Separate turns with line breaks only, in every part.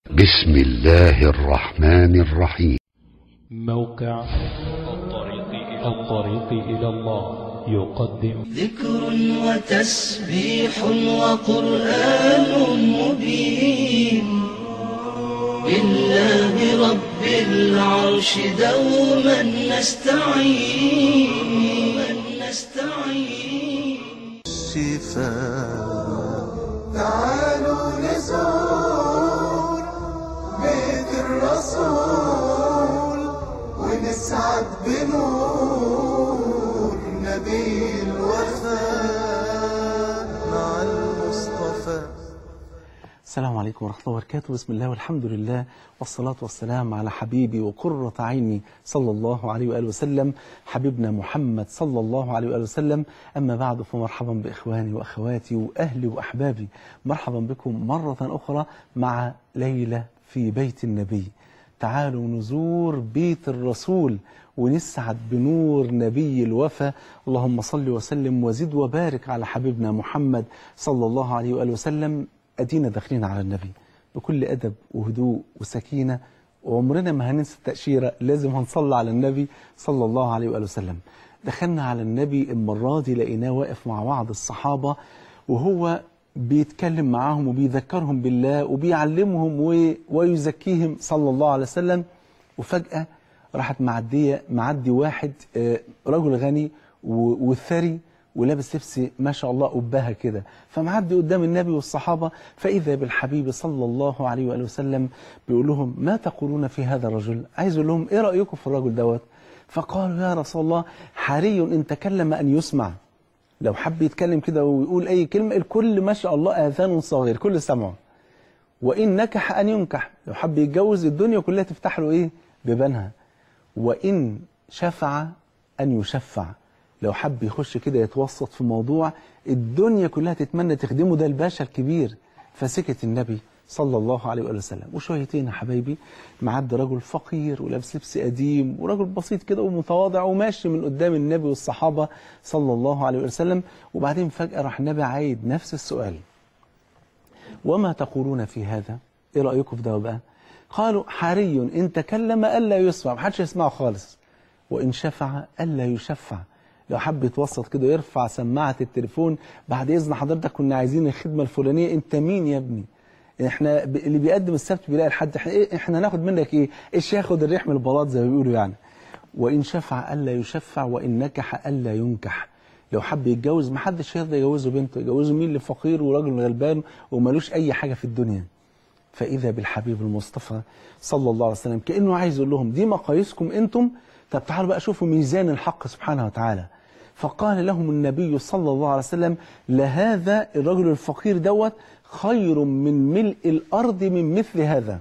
بسم الله الرحمن الرحيم
موقع الطريق إلى, الطريق إلى الله يقدم
ذكر وتسبيح وقرآن مبين لله رب العرش دوما نستعين نستعين
شفاء تعالوا نزور بيت الرسول ونسعد بنور نبي الوفاء مع المصطفى
السلام عليكم ورحمة الله وبركاته بسم الله والحمد لله والصلاة والسلام على حبيبي وقرة عيني صلى الله عليه وآله وسلم حبيبنا محمد صلى الله عليه وآله وسلم أما بعد فمرحبا بإخواني وأخواتي وأهلي وأحبابي مرحبا بكم مرة أخرى مع ليلة في بيت النبي تعالوا نزور بيت الرسول ونسعد بنور نبي الوفا اللهم صل وسلم وزد وبارك على حبيبنا محمد صلى الله عليه وآله وسلم أدينا داخلين على النبي بكل أدب وهدوء وسكينة وعمرنا ما هننسى التأشيرة لازم هنصلي على النبي صلى الله عليه وآله وسلم دخلنا على النبي المرة دي لقيناه واقف مع بعض الصحابة وهو بيتكلم معاهم وبيذكرهم بالله وبيعلمهم و- ويزكيهم صلى الله عليه وسلم وفجأة راحت معدية معدي واحد آه، رجل غني و- والثري ولابس لبس ما شاء الله قبها كده فمعدي قدام النبي والصحابة فإذا بالحبيب صلى الله عليه وآله وسلم بيقول لهم ما تقولون في هذا الرجل عايز يقول لهم إيه رأيكم في الرجل دوت فقالوا يا رسول الله حري إن تكلم أن يسمع لو حب يتكلم كده ويقول أي كلمة الكل ما شاء الله آذان صغير كل سمعه وإن نكح أن ينكح لو حب يتجوز الدنيا كلها تفتح له إيه ببنها وإن شفع أن يشفع لو حب يخش كده يتوسط في موضوع الدنيا كلها تتمنى تخدمه ده الباشا الكبير فسكت النبي صلى الله عليه وآله وسلم وشويتين يا حبايبي معدي رجل فقير ولابس لبس قديم ورجل بسيط كده ومتواضع وماشي من قدام النبي والصحابة صلى الله عليه وسلم وبعدين فجأة راح النبي عايد نفس السؤال وما تقولون في هذا ايه رأيكم في ده بقى قالوا حري إن تكلم ألا يسمع محدش يسمعه خالص وإن شفع ألا يشفع لو حب يتوسط كده يرفع سماعة التليفون بعد إذن حضرتك كنا عايزين الخدمة الفلانية أنت مين يا ابني احنا ب... اللي بيقدم السبت بيلاقي الحد احنا, إيه؟ احنا ناخد منك ايه ايش ياخد الريح من البلاط زي ما بيقولوا يعني وإن شفع ألا يشفع وإن نكح ألا ينكح لو حب يتجوز محدش يرضى يجوزه بنته يجوزه مين اللي فقير وراجل غلبان ومالوش أي حاجة في الدنيا فإذا بالحبيب المصطفى صلى الله عليه وسلم كأنه عايز يقول لهم دي مقاييسكم أنتم طب تعالوا بقى شوفوا ميزان الحق سبحانه وتعالى فقال لهم النبي صلى الله عليه وسلم لهذا الرجل الفقير دوت خير من ملء الأرض من مثل هذا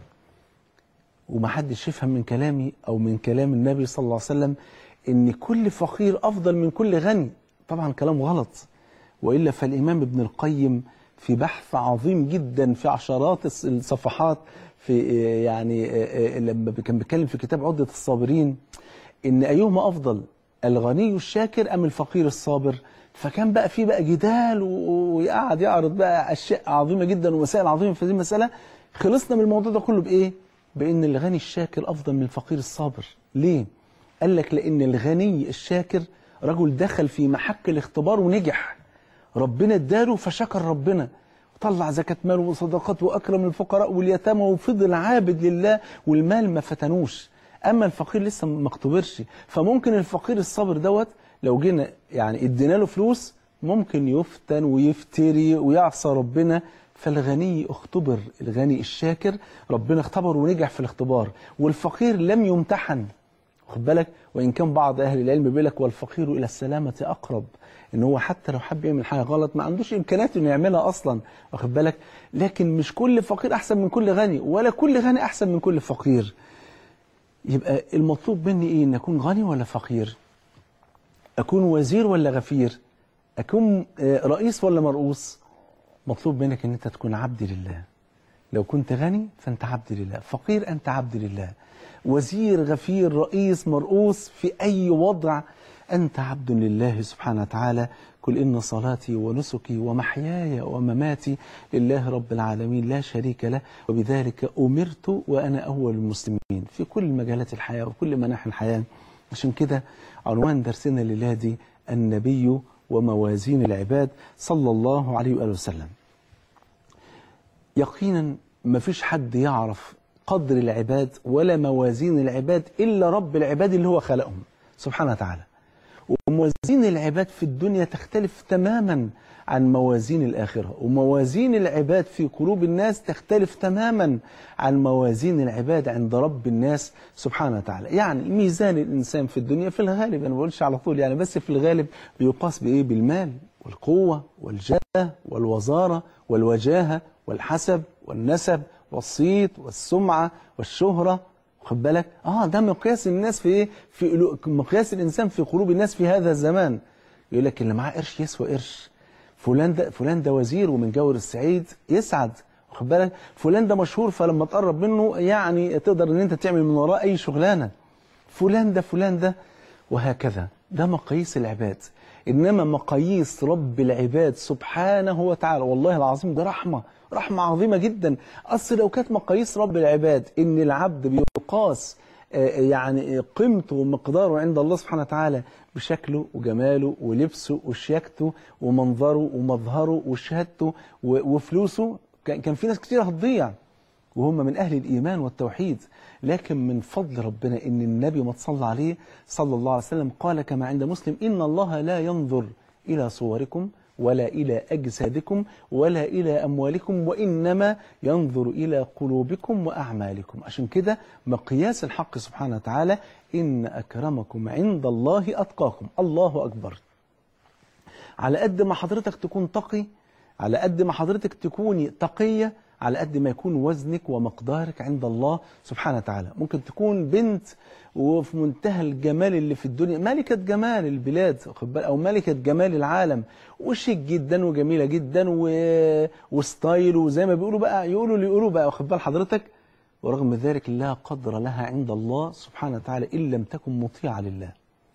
ومحدش يفهم من كلامي أو من كلام النبي صلى الله عليه وسلم إن كل فقير أفضل من كل غني طبعا كلام غلط وإلا فالإمام ابن القيم في بحث عظيم جدا في عشرات الص- الصفحات في آه، يعني آه، آه، لما كان بيتكلم في كتاب عدة الصابرين إن أيهما أفضل الغني الشاكر أم الفقير الصابر فكان بقى في بقى جدال و- ويقعد يعرض بقى أشياء عظيمة جدا ومسائل عظيمة في هذه المسألة خلصنا من الموضوع ده كله بإيه؟ بإن الغني الشاكر أفضل من الفقير الصابر ليه؟ قال لك لأن الغني الشاكر رجل دخل في محك الاختبار ونجح ربنا اداله فشكر ربنا وطلع زكاة ماله وصدقات وأكرم الفقراء واليتامى وفضل عابد لله والمال ما فتنوش أما الفقير لسه ما اختبرش فممكن الفقير الصابر دوت لو جينا يعني ادينا له فلوس ممكن يفتن ويفتري ويعصى ربنا فالغني اختبر الغني الشاكر ربنا اختبر ونجح في الاختبار والفقير لم يمتحن خد بالك وان كان بعض اهل العلم بيقول لك والفقير الى السلامه اقرب ان هو حتى لو حب يعمل حاجه غلط ما عندوش امكانيات انه يعملها اصلا واخد بالك لكن مش كل فقير احسن من كل غني ولا كل غني احسن من كل فقير يبقى المطلوب مني ايه ان اكون غني ولا فقير اكون وزير ولا غفير اكون آه، رئيس ولا مرؤوس مطلوب منك ان انت تكون عبد لله لو كنت غني فانت عبد لله فقير انت عبد لله وزير غفير رئيس مرؤوس في اي وضع أنت عبد لله سبحانه وتعالى قل إن صلاتي ونسكي ومحياي ومماتي لله رب العالمين لا شريك له وبذلك أمرت وأنا أول المسلمين في كل مجالات الحياة وكل مناحي الحياة عشان كده عنوان درسنا الليلة دي النبي وموازين العباد صلى الله عليه وآله وسلم يقينا ما فيش حد يعرف قدر العباد ولا موازين العباد إلا رب العباد اللي هو خلقهم سبحانه وتعالى وموازين العباد في الدنيا تختلف تماما عن موازين الآخرة وموازين العباد في قلوب الناس تختلف تماما عن موازين العباد عند رب الناس سبحانه وتعالى يعني ميزان الإنسان في الدنيا في الغالب أنا ما بقولش على طول يعني بس في الغالب بيقاس بإيه بالمال والقوة والجاه والوزارة والوجاهة والحسب والنسب والصيت والسمعة والشهرة واخد بالك اه ده مقياس الناس في ايه في قلو- مقياس الانسان في قلوب الناس في هذا الزمان يقول لك اللي معاه قرش يسوى قرش فلان ده فلان ده وزير ومن جور السعيد يسعد واخد بالك فلان ده مشهور فلما تقرب منه يعني تقدر ان انت تعمل من وراه اي شغلانه فلان ده فلان ده وهكذا ده مقاييس العباد انما مقاييس رب العباد سبحانه وتعالى والله العظيم ده رحمه رحمه عظيمه جدا اصل لو كانت مقاييس رب العباد ان العبد بيقاس آه، يعني قيمته ومقداره عند الله سبحانه وتعالى بشكله وجماله ولبسه وشياكته ومنظره ومظهره وشهادته و- وفلوسه كان كان في ناس كتير هتضيع وهم من أهل الإيمان والتوحيد لكن من فضل ربنا إن النبي ما تصلى عليه صلى الله عليه وسلم قال كما عند مسلم إن الله لا ينظر إلى صوركم ولا إلى أجسادكم ولا إلى أموالكم وإنما ينظر إلى قلوبكم وأعمالكم عشان كده مقياس الحق سبحانه وتعالى إن أكرمكم عند الله أتقاكم الله أكبر على قد ما حضرتك تكون تقي على قد ما حضرتك تكوني تقية على قد ما يكون وزنك ومقدارك عند الله سبحانه وتعالى ممكن تكون بنت وفي منتهى الجمال اللي في الدنيا ملكة جمال البلاد واخد بالك؟ أو ملكة جمال العالم وشيك جدا وجميلة جدا و... وستايل وزي ما بيقولوا بقى يقولوا اللي يقولوا بقى واخد بال حضرتك ورغم ذلك لا قدر لها عند الله سبحانه وتعالى إن لم تكن مطيعة لله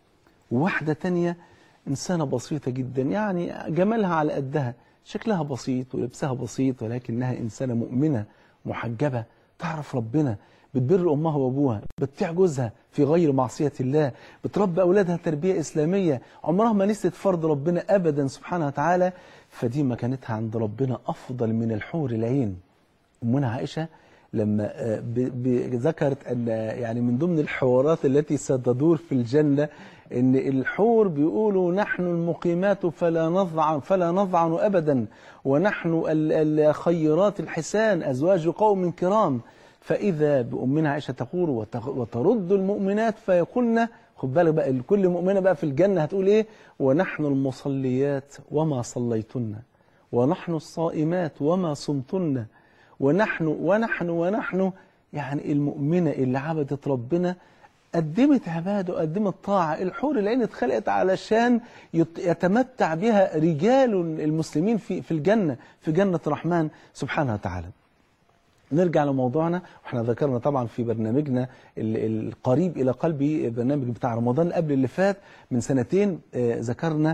وواحدة تانية إنسانة بسيطة جدا يعني جمالها على قدها شكلها بسيط ولبسها بسيط ولكنها إنسانة مؤمنة محجبة تعرف ربنا بتبر أمها وأبوها بتطيع جوزها في غير معصية الله بتربي أولادها تربية إسلامية عمرها ما نسيت فرض ربنا أبدا سبحانه وتعالى فدي مكانتها عند ربنا أفضل من الحور العين أمنا عائشة لما آه، ب- ب- ذكرت أن آه، يعني من ضمن الحوارات التي ستدور في الجنة أن الحور بيقولوا نحن المقيمات فلا نضعن فلا نضعن أبدا ونحن ال- الخيرات الحسان أزواج قوم كرام فإذا بأمنا عائشة تقول وت- وترد المؤمنات فيقولن خد بالك بقى كل مؤمنة بقى في الجنة هتقول إيه ونحن المصليات وما صليتن ونحن الصائمات وما صمتن ونحن ونحن ونحن يعني المؤمنة اللي عبدت ربنا قدمت عباده وقدمت طاعة الحور العين اتخلقت علشان يت- يتمتع بها رجال المسلمين في في الجنة في جنة الرحمن سبحانه وتعالى نرجع لموضوعنا واحنا ذكرنا طبعا في برنامجنا ال- القريب الى قلبي البرنامج بتاع رمضان قبل اللي فات من سنتين آه، ذكرنا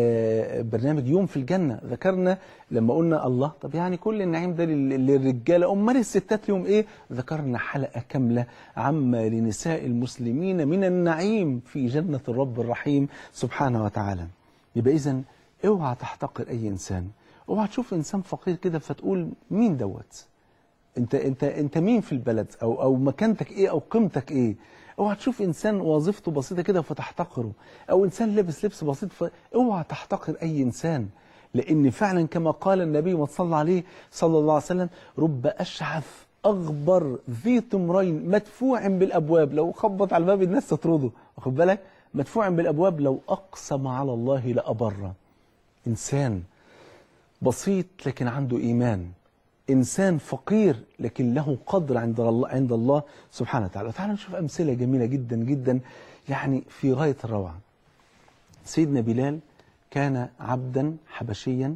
آه، برنامج يوم في الجنه ذكرنا لما قلنا الله طب يعني كل النعيم ده لل- للرجاله امال الستات لهم ايه ذكرنا حلقه كامله عما لنساء المسلمين من النعيم في جنه الرب الرحيم سبحانه وتعالى يبقى اذا اوعى تحتقر اي انسان اوعى تشوف انسان فقير كده فتقول مين دوت انت انت انت مين في البلد او او مكانتك ايه او قيمتك ايه اوعى تشوف انسان وظيفته بسيطه كده فتحتقره او انسان لابس لبس بسيط ف... اوعى تحتقر اي انسان لان فعلا كما قال النبي ما صلى عليه صلى الله عليه وسلم رب اشعث اغبر ذي تمرين مدفوع بالابواب لو خبط على الباب الناس تطرده واخد بالك مدفوع بالابواب لو اقسم على الله لابره انسان بسيط لكن عنده ايمان انسان فقير لكن له قدر عند الله عند الله سبحانه وتعالى تعالوا نشوف امثله جميله جدا جدا يعني في غايه الروعه سيدنا بلال كان عبدا حبشيا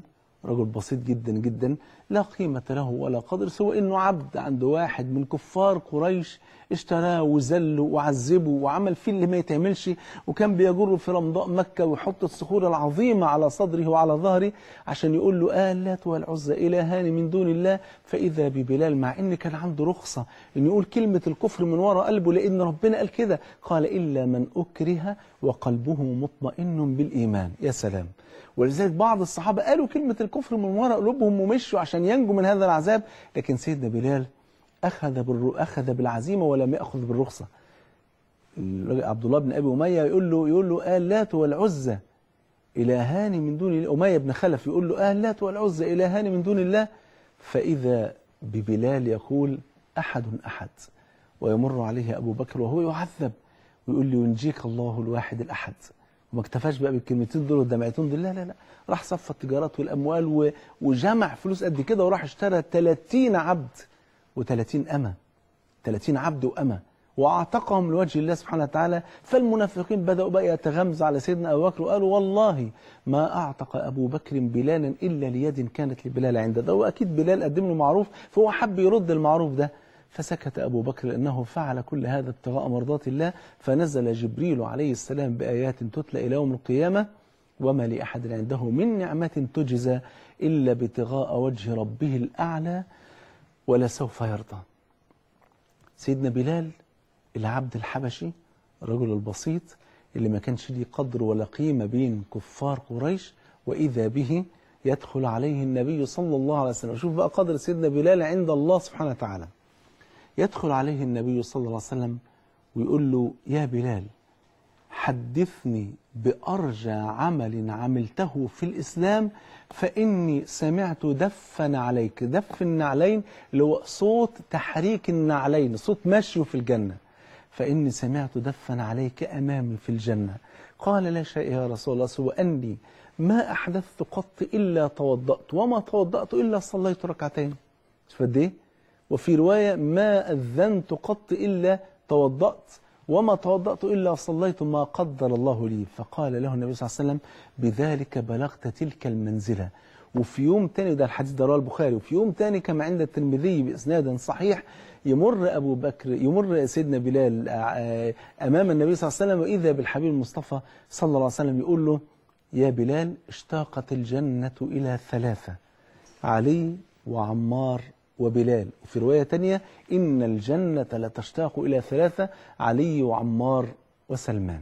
رجل بسيط جدا جدا لا قيمة له ولا قدر سوى انه عبد عند واحد من كفار قريش اشتراه وذله وعذبه وعمل فيه اللي ما يتعملش وكان بيجره في رمضاء مكة ويحط الصخور العظيمة على صدره وعلى ظهره عشان يقول له آه اللات والعزى إلهان من دون الله فإذا ببلال مع إن كان عنده رخصة إنه يقول كلمة الكفر من وراء قلبه لأن ربنا قال كده قال إلا من أكره وقلبه مطمئن بالإيمان يا سلام ولذلك بعض الصحابة قالوا كلمة الكفر من وراء قلوبهم ومشوا عشان ينجوا من هذا العذاب لكن سيدنا بلال أخذ بالر... أخذ بالعزيمة ولم يأخذ بالرخصة الراجل عبد الله بن أبي أمية يقول له يقول له آه اللات والعزى إلهان من دون الله أمية بن خلف يقول له آه اللات والعزى إلهان من دون الله فإذا ببلال يقول أحد أحد ويمر عليه أبو بكر وهو يعذب ويقول له ينجيك الله الواحد الأحد وما اكتفاش بقى بالكلمتين دول والدمعتين دول لا لا لا راح صفى التجارات والأموال و... وجمع فلوس قد كده وراح اشترى 30 عبد و30 أمة 30 عبد وأمة وأعتقهم لوجه الله سبحانه وتعالى فالمنافقين بدأوا بقى يتغمزوا على سيدنا أبو بكر وقالوا والله ما أعتق أبو بكر بلالا إلا ليد كانت لبلال عنده ده وأكيد بلال قدم له معروف فهو حب يرد المعروف ده فسكت أبو بكر لأنه فعل كل هذا ابتغاء مرضات الله فنزل جبريل عليه السلام بآيات تتلى إلى يوم القيامة وما لأحد عنده من نعمة تجزى إلا ابتغاء وجه ربه الأعلى ولسوف يرضى سيدنا بلال العبد الحبشي الرجل البسيط اللي ما كانش ليه قدر ولا قيمة بين كفار قريش وإذا به يدخل عليه النبي صلى الله عليه وسلم شوف بقى قدر سيدنا بلال عند الله سبحانه وتعالى يدخل عليه النبي صلى الله عليه وسلم ويقول له يا بلال حدثني بأرجى عمل عملته في الإسلام فإني سمعت دفا عليك دف النعلين اللي هو صوت تحريك النعلين صوت مشي في الجنة فإني سمعت دفا عليك أمامي في الجنة قال لا شيء يا رسول الله سوى أني ما أحدثت قط إلا توضأت وما توضأت إلا صليت ركعتين شوف قد إيه وفي رواية ما أذنت قط إلا توضأت وما توضأت إلا صليت ما قدر الله لي فقال له النبي صلى الله عليه وسلم بذلك بلغت تلك المنزلة وفي يوم تاني ده الحديث ده رواه البخاري وفي يوم تاني كما عند الترمذي بإسناد صحيح يمر أبو بكر يمر سيدنا بلال أمام النبي صلى الله عليه وسلم وإذا بالحبيب المصطفى صلى الله عليه وسلم يقول له يا بلال اشتاقت الجنة إلى ثلاثة علي وعمار وبلال وفي رواية تانية إن الجنة لتشتاق إلى ثلاثة علي وعمار وسلمان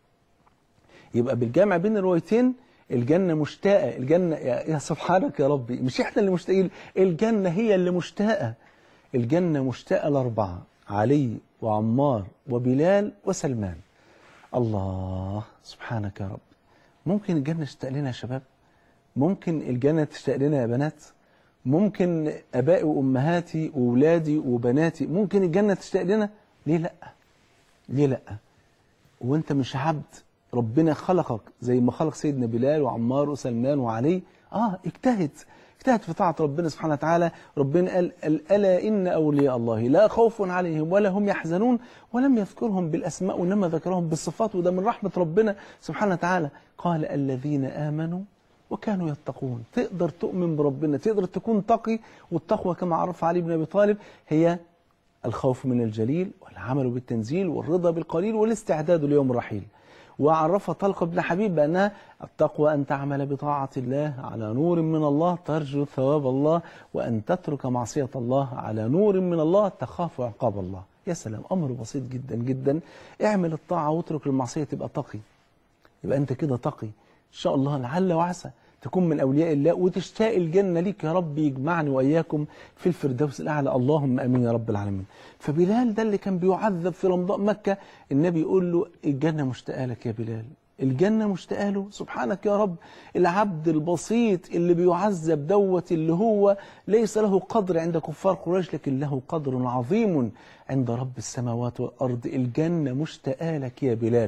يبقى بالجامع بين الروايتين الجنة مشتاقة الجنة يا يا سبحانك يا ربي مش احنا اللي مشتاقين الجنة هي اللي مشتاقة الجنة مشتاقة لأربعة علي وعمار وبلال وسلمان الله سبحانك يا رب ممكن الجنة تشتاق لنا يا شباب ممكن الجنة تشتاق لنا يا بنات ممكن ابائي وامهاتي واولادي وبناتي ممكن الجنه تشتاق لنا ليه لا ليه لا وانت مش عبد ربنا خلقك زي ما خلق سيدنا بلال وعمار وسلمان وعلي اه اجتهد اجتهد في طاعه ربنا سبحانه وتعالى ربنا قال الا ان اولياء الله لا خوف عليهم ولا هم يحزنون ولم يذكرهم بالاسماء وانما ذكرهم بالصفات وده من رحمه ربنا سبحانه وتعالى قال الذين امنوا وكانوا يتقون تقدر تؤمن بربنا تقدر تكون تقي والتقوى كما عرف علي بن أبي طالب هي الخوف من الجليل والعمل بالتنزيل والرضا بالقليل والاستعداد ليوم الرحيل وعرف طلق بن حبيب بأنها التقوى أن تعمل بطاعة الله على نور من الله ترجو ثواب الله وأن تترك معصية الله على نور من الله تخاف عقاب الله يا سلام أمر بسيط جدا جدا اعمل الطاعة واترك المعصية تبقى تقي يبقى أنت كده تقي إن شاء الله لعل وعسى تكون من أولياء الله وتشتاق الجنة ليك يا رب يجمعني وإياكم في الفردوس الأعلى اللهم أمين يا رب العالمين فبلال ده اللي كان بيعذب في رمضاء مكة النبي يقول له الجنة مشتاقة لك يا بلال الجنة مشتاقة له سبحانك يا رب العبد البسيط اللي بيعذب دوت اللي هو ليس له قدر عند كفار قريش لكن له قدر عظيم عند رب السماوات والأرض الجنة مشتاقة لك يا بلال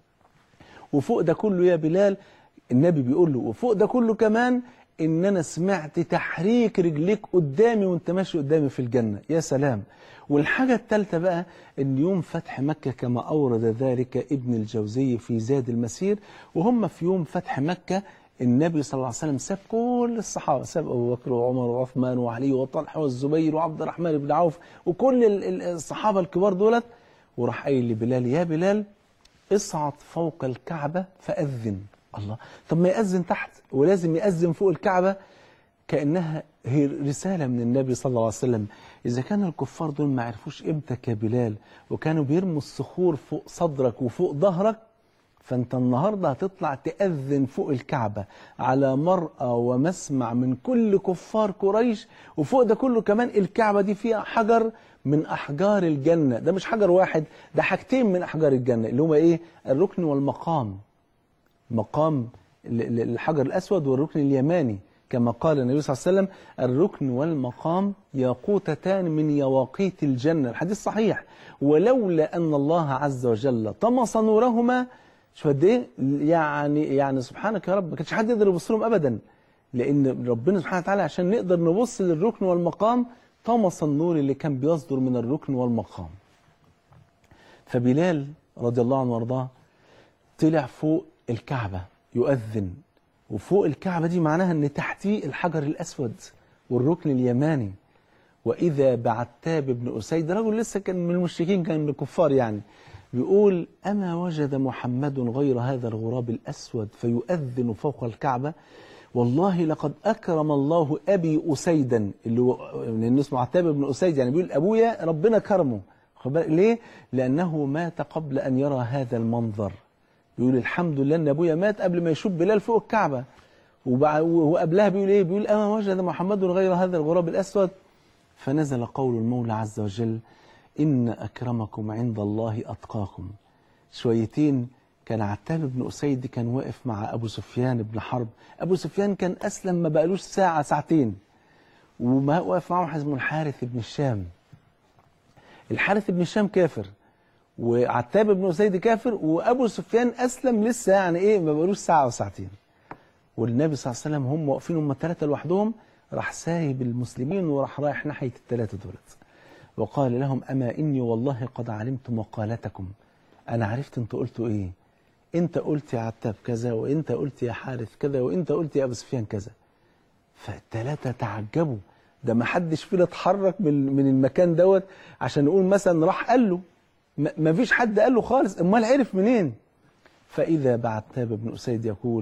وفوق ده كله يا بلال النبي بيقول له وفوق ده كله كمان ان انا سمعت تحريك رجليك قدامي وانت ماشي قدامي في الجنة يا سلام والحاجة الثالثة بقى ان يوم فتح مكة كما اورد ذلك ابن الجوزي في زاد المسير وهم في يوم فتح مكة النبي صلى الله عليه وسلم ساب كل الصحابة ساب أبو بكر وعمر وعثمان وعلي وطلحة والزبير وعبد الرحمن بن عوف وكل ال- ال- الصحابة الكبار دولت وراح قايل لبلال يا بلال اصعد فوق الكعبة فأذن الله طب ما يأذن تحت ولازم يأذن فوق الكعبة كأنها هي رسالة من النبي صلى الله عليه وسلم إذا كان الكفار دول ما عرفوش قيمتك يا بلال وكانوا بيرموا الصخور فوق صدرك وفوق ظهرك فأنت النهاردة هتطلع تأذن فوق الكعبة على مرأى ومسمع من كل كفار قريش وفوق ده كله كمان الكعبة دي فيها حجر من أحجار الجنة ده مش حجر واحد ده حاجتين من أحجار الجنة اللي هما إيه الركن والمقام مقام ال- ال- الحجر الأسود والركن اليماني كما قال النبي صلى الله عليه وسلم الركن والمقام ياقوتتان من يواقيت الجنة الحديث صحيح ولولا أن الله عز وجل طمس نورهما شو قد ايه يعني يعني سبحانك يا رب ما كانش حد يقدر يبص لهم ابدا لان ربنا سبحانه وتعالى عشان نقدر نبص للركن والمقام طمس النور اللي كان بيصدر من الركن والمقام فبلال رضي الله عنه وارضاه طلع فوق الكعبة يؤذن وفوق الكعبة دي معناها ان تحتيه الحجر الأسود والركن اليماني وإذا بعتاب بن أسيد رجل لسه كان من المشركين كان من الكفار يعني بيقول أما وجد محمد غير هذا الغراب الأسود فيؤذن فوق الكعبة والله لقد أكرم الله أبي أسيدا اللي هو لأنه اسمه عتاب بن أسيد يعني بيقول أبويا ربنا كرمه خد بالك ليه؟ لأنه مات قبل أن يرى هذا المنظر بيقول الحمد لله ان ابويا مات قبل ما يشوف بلال فوق الكعبه وبع- وقبلها بيقول ايه بيقول اما وجد محمد غير هذا الغراب الاسود فنزل قول المولى عز وجل ان اكرمكم عند الله اتقاكم شويتين كان عتاب بن اسيد كان واقف مع ابو سفيان بن حرب ابو سفيان كان اسلم ما بقالوش ساعه ساعتين وما واقف معه اسمه الحارث بن الشام الحارث بن الشام كافر وعتاب بن اسيد كافر وابو سفيان اسلم لسه يعني ايه ما بقالوش ساعه او ساعتين والنبي صلى الله عليه وسلم هم واقفين هم الثلاثه لوحدهم راح سايب المسلمين وراح رايح ناحيه الثلاثه دولت وقال لهم اما اني والله قد علمت مقالتكم انا عرفت انتوا قلتوا ايه انت قلت يا عتاب كذا وانت قلت يا حارث كذا وانت قلت يا ابو سفيان كذا فالثلاثه تعجبوا ده ما حدش فينا اتحرك من من المكان دوت عشان نقول مثلا راح قال له ما ما فيش حد قال له خالص امال عرف منين فاذا بعتاب بن اسيد يقول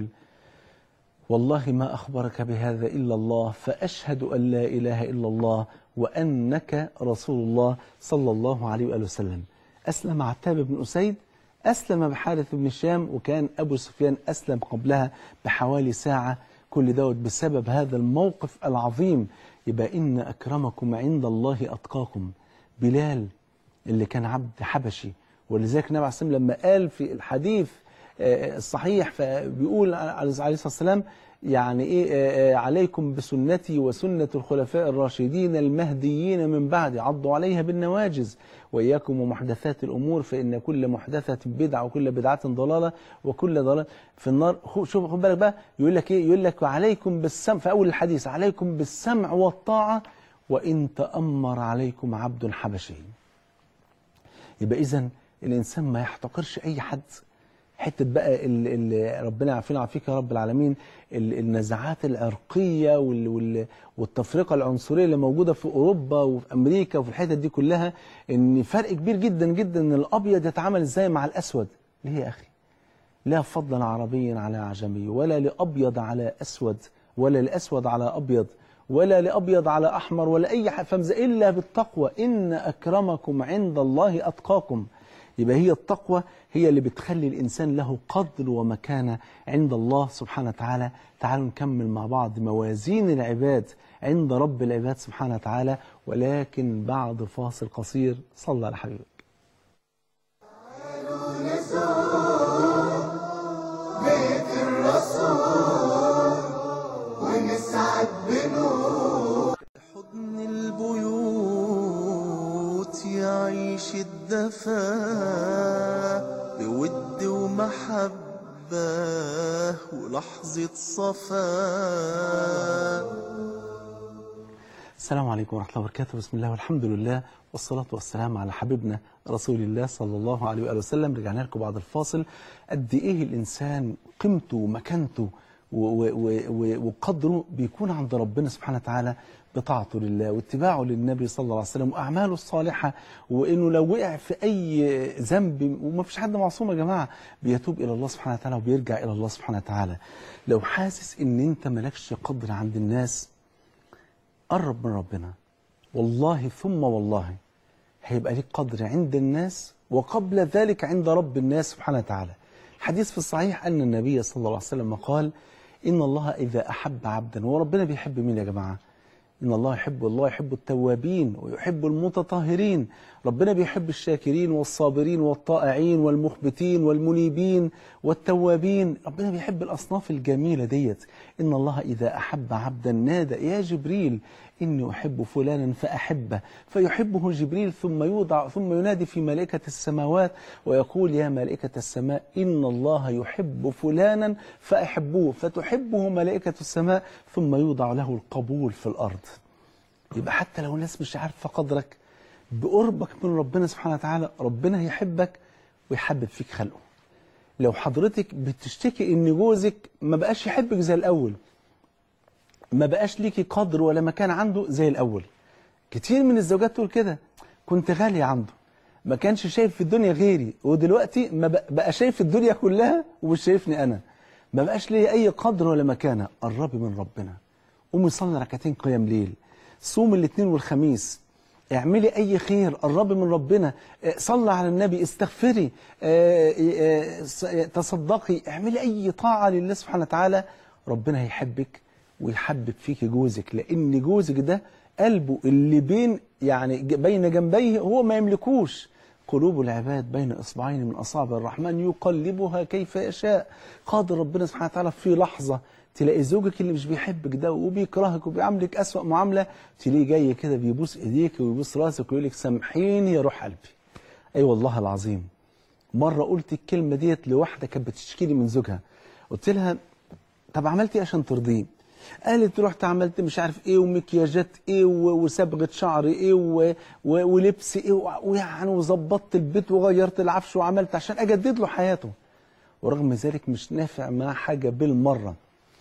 والله ما اخبرك بهذا الا الله فاشهد ان لا اله الا الله وانك رسول الله صلى الله عليه واله وسلم اسلم عتاب بن اسيد اسلم بحارث بن الشام وكان ابو سفيان اسلم قبلها بحوالي ساعه كل دوت بسبب هذا الموقف العظيم يبقى ان اكرمكم عند الله اتقاكم بلال اللي كان عبد حبشي ولذلك النبي عليه الصلاه والسلام لما قال في الحديث آه، الصحيح فبيقول عليه الصلاه والسلام يعني ايه آه، آه، عليكم بسنتي وسنه الخلفاء الراشدين المهديين من بعدي عضوا عليها بالنواجز واياكم ومحدثات الامور فان كل محدثه بدعه وكل بدعه ضلاله وكل ضلاله في النار خو- شوف خد بالك بقى يقول لك ايه يقول لك عليكم بالسمع في اول الحديث عليكم بالسمع والطاعه وان تامر عليكم عبد حبشي يبقى اذا الانسان ما يحتقرش اي حد حته بقى اللي ربنا يعافينا ويعافيك يا رب العالمين ال- النزعات العرقيه وال- وال- والتفرقه العنصريه اللي موجوده في اوروبا وفي امريكا وفي الحتت دي كلها ان فرق كبير جدا جدا ان الابيض يتعامل ازاي مع الاسود ليه يا اخي لا فضلا عربيا على اعجمي ولا لابيض على اسود ولا لاسود على ابيض ولا لابيض على احمر ولا اي حاجه فمزة الا بالتقوى ان اكرمكم عند الله اتقاكم يبقى هي التقوى هي اللي بتخلي الانسان له قدر ومكانه عند الله سبحانه وتعالى تعالوا نكمل مع بعض موازين العباد عند رب العباد سبحانه وتعالى ولكن بعد فاصل قصير صلى على حبيبك
بيت الرسول ونسعد بنور حضن البيوت يعيش الدفا بود ومحبة ولحظة صفا
السلام عليكم ورحمة الله وبركاته بسم الله والحمد لله والصلاة والسلام على حبيبنا رسول الله صلى الله عليه وآله وسلم رجعنا لكم بعد الفاصل قد إيه الإنسان قيمته ومكانته و- و- و- و- وقدره بيكون عند ربنا سبحانه وتعالى بطاعته لله واتباعه للنبي صلى الله عليه وسلم واعماله الصالحه وانه لو وقع في اي ذنب وما فيش حد معصوم يا جماعه بيتوب الى الله سبحانه وتعالى وبيرجع الى الله سبحانه وتعالى لو حاسس ان انت مالكش قدر عند الناس قرب من ربنا والله ثم والله هيبقى ليك قدر عند الناس وقبل ذلك عند رب الناس سبحانه وتعالى الحديث في الصحيح أن النبي صلى الله عليه وسلم قال إن الله إذا أحب عبدا وربنا بيحب مين يا جماعة إن الله يحب الله يحب التوابين ويحب المتطهرين ربنا بيحب الشاكرين والصابرين والطائعين والمخبتين والمنيبين والتوابين ربنا بيحب الأصناف الجميلة ديت إن الله إذا أحب عبدا نادى يا جبريل إني أحب فلانا فأحبه فيحبه جبريل ثم يوضع ثم ينادي في ملائكة السماوات ويقول يا ملائكة السماء إن الله يحب فلانا فأحبوه فتحبه ملائكة السماء ثم يوضع له القبول في الأرض يبقى حتى لو الناس مش عارفة قدرك بقربك من ربنا سبحانه وتعالى ربنا هيحبك ويحبب فيك خلقه لو حضرتك بتشتكي ان جوزك ما بقاش يحبك زي الاول ما بقاش ليكي قدر ولا مكان عنده زي الاول كتير من الزوجات تقول كده كنت غالية عنده ما كانش شايف في الدنيا غيري ودلوقتي ما بق- بقى شايف الدنيا كلها ومش شايفني انا ما بقاش ليا اي قدر ولا مكانه قربي من ربنا قومي صلي ركعتين قيام ليل صوم الاثنين والخميس اعملي اي خير قربي من ربنا آه، صلي على النبي استغفري آه، آه، ص- آه، تصدقي اعملي اي طاعه لله سبحانه وتعالى ربنا هيحبك ويحبب فيك جوزك لان جوزك ده قلبه اللي بين يعني ج- بين جنبيه هو ما يملكوش قلوب العباد بين اصبعين من اصابع الرحمن يقلبها كيف يشاء قادر ربنا سبحانه وتعالى في لحظه تلاقي زوجك اللي مش بيحبك ده وبيكرهك وبيعاملك اسوأ معامله تلاقيه جاي كده بيبوس ايديك ويبوس راسك ويقول لك سامحيني يا روح قلبي اي والله العظيم مره قلت الكلمه ديت لواحده كانت بتشتكي لي من زوجها قلت لها طب عملت ايه عشان ترضيه قالت رحت عملت مش عارف ايه ومكياجات ايه و- وصبغه شعر ايه و... و... ولبس ايه و- ويعني وظبطت البيت وغيرت العفش وعملت عشان اجدد له حياته ورغم ذلك مش نافع معاه حاجه بالمره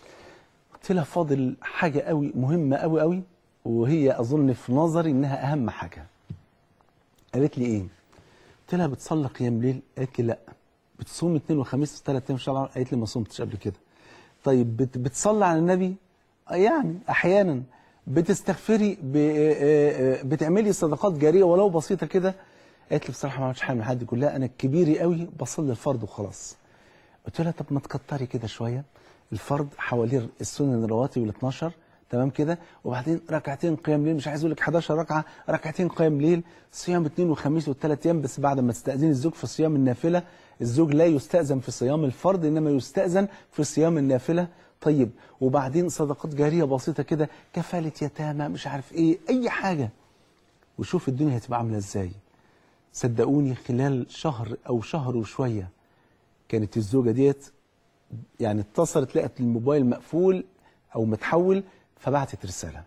قلت لها فاضل حاجه قوي مهمه قوي قوي وهي اظن في نظري انها اهم حاجه قالت لي ايه قلت لها بتصلي قيام ليل قالت لي لا بتصوم اثنين وخميس ثلاث ايام في شهر رمضان؟ قالت لي ما صمتش قبل كده طيب بت بتصلي على النبي آه يعني احيانا بتستغفري ب- آه، آه، بتعملي صدقات جاريه ولو بسيطه كده قالت لي بصراحه ما عملتش حاجه من حد كلها انا كبيري قوي بصلي الفرض وخلاص قلت لها طب ما تكتري كده شويه الفرض حوالي السنن الرواتب ال 12 تمام كده وبعدين ركعتين قيام ليل مش عايز اقول لك 11 ركعه ركعتين قيام ليل صيام اثنين وخميس والثلاث ايام بس بعد ما تستاذن الزوج في صيام النافله الزوج لا يستاذن في صيام الفرض انما يستاذن في صيام النافله طيب وبعدين صدقات جاريه بسيطه كده كفاله يتامى مش عارف ايه اي حاجه وشوف الدنيا هتبقى عامله ازاي صدقوني خلال شهر او شهر وشويه كانت الزوجه ديت يعني اتصلت لقت الموبايل مقفول او متحول فبعتت رساله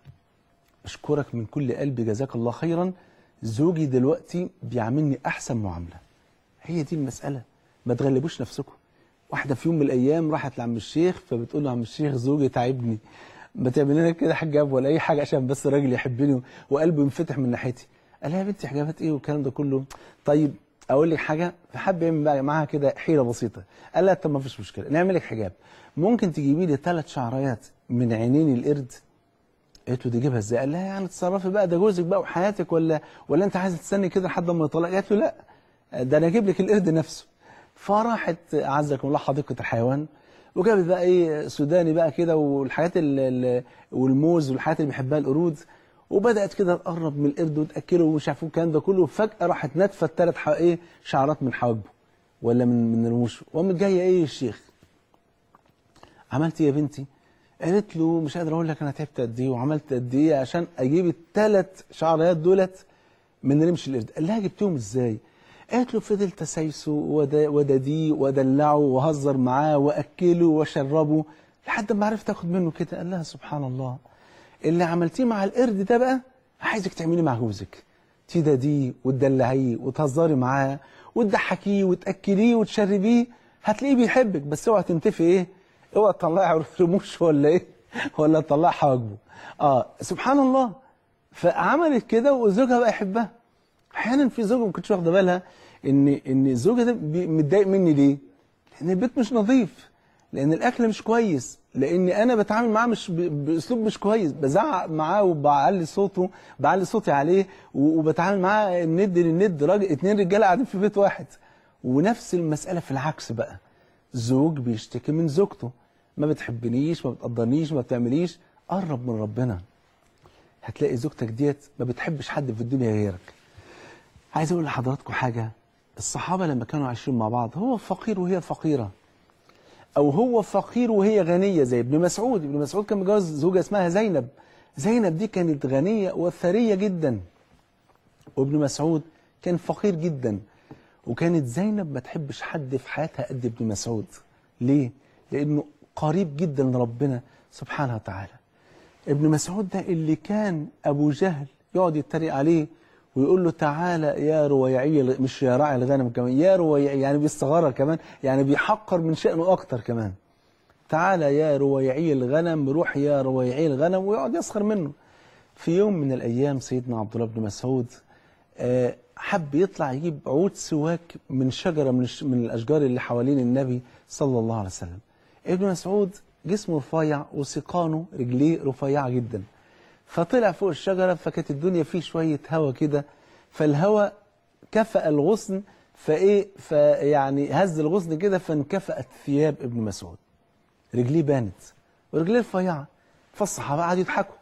اشكرك من كل قلبي جزاك الله خيرا زوجي دلوقتي بيعاملني احسن معامله هي دي المساله ما تغلبوش نفسكم واحده في يوم من الايام راحت لعم الشيخ فبتقول له عم الشيخ زوجي تعبني ما تعمل لنا كده حجاب ولا اي حاجه عشان بس الراجل يحبني وقلبه ينفتح من ناحيتي قال لها يا بنتي حجابات ايه والكلام ده كله طيب اقول لك حاجه فحب يعمل بقى معاها كده حيله بسيطه قال لها طب ما فيش مشكله نعمل لك حجاب ممكن تجيبي لي ثلاث شعريات من عينين القرد قالت له دي جيبها ازاي؟ قال لها يعني اتصرفي بقى ده جوزك بقى وحياتك ولا ولا انت عايزه تستني كده لحد ما يطلق؟ قالت له لا ده انا اجيب لك القرد نفسه. فراحت اعزكم الله حديقه الحيوان وجابت بقى ايه سوداني بقى كده والحاجات ال- ال- والموز والحاجات اللي بيحبها القرود وبدات كده تقرب من القرد وتاكله ومش عارف الكلام ده كله وفجاه راحت ناتفه الثلاث ايه شعرات من حواجبه ولا من من رموشه وقامت جايه ايه يا الشيخ عملت ايه يا بنتي؟ قالت له مش قادر اقول لك انا تعبت قد ايه وعملت قد ايه عشان اجيب الثلاث شعريات دولت من رمش القرد قال لها جبتهم ازاي؟ قالت له فضلت اسايسه ودا- وداديه وادلعه وهزر معاه واكله واشربه لحد ما عرفت اخد منه كده قال لها سبحان الله اللي عملتيه مع القرد ده بقى عايزك تعمليه مع جوزك تداديه وتدلعيه وتهزري معاه وتضحكيه وتاكليه وتشربيه هتلاقيه بيحبك بس اوعى تنتفي ايه اوعى تطلعي رموش ولا ايه ولا تطلعي حواجبه اه سبحان الله فعملت كده وزوجها بقى يحبها احيانا في زوجه ما كنتش واخده بالها ان ان زوجها ده بي- متضايق مني ليه؟ لان البيت مش نظيف لان الاكل مش كويس لان انا بتعامل معاه مش ب- باسلوب مش كويس بزعق معاه وبعلي صوته بعلي صوتي عليه و- وبتعامل معاه الند للند راجل اتنين رجاله قاعدين في بيت واحد ونفس المساله في العكس بقى زوج بيشتكي من زوجته ما بتحبنيش ما بتقدرنيش ما بتعمليش قرب من ربنا هتلاقي زوجتك ديت ما بتحبش حد في الدنيا غيرك عايز اقول لحضراتكم حاجه الصحابه لما كانوا عايشين مع بعض هو فقير وهي فقيره او هو فقير وهي غنيه زي ابن مسعود ابن مسعود كان متجوز زوجه اسمها زينب زينب دي كانت غنيه وثريه جدا وابن مسعود كان فقير جدا وكانت زينب ما تحبش حد في حياتها قد ابن مسعود ليه لانه قريب جدا لربنا سبحانه وتعالى ابن مسعود ده اللي كان ابو جهل يقعد يتريق عليه ويقول له تعالى يا رويعي الغ- مش يا راعي الغنم كمان يا رويعي يعني بيستغرر كمان يعني بيحقر من شأنه اكتر كمان تعالى يا رويعي الغنم روح يا رويعي الغنم ويقعد يسخر منه في يوم من الايام سيدنا عبد الله بن مسعود آه، حب يطلع يجيب عود سواك من شجره من الش- من الاشجار اللي حوالين النبي صلى الله عليه وسلم ابن مسعود جسمه رفيع وسقانه رجليه رفيعه جدا فطلع فوق الشجره فكانت الدنيا فيه شويه هوا كده فالهوا كفأ الغصن فايه فيعني هز الغصن كده فانكفأت ثياب ابن مسعود رجليه بانت ورجليه رفيعه فالصحابه قعدوا يضحكوا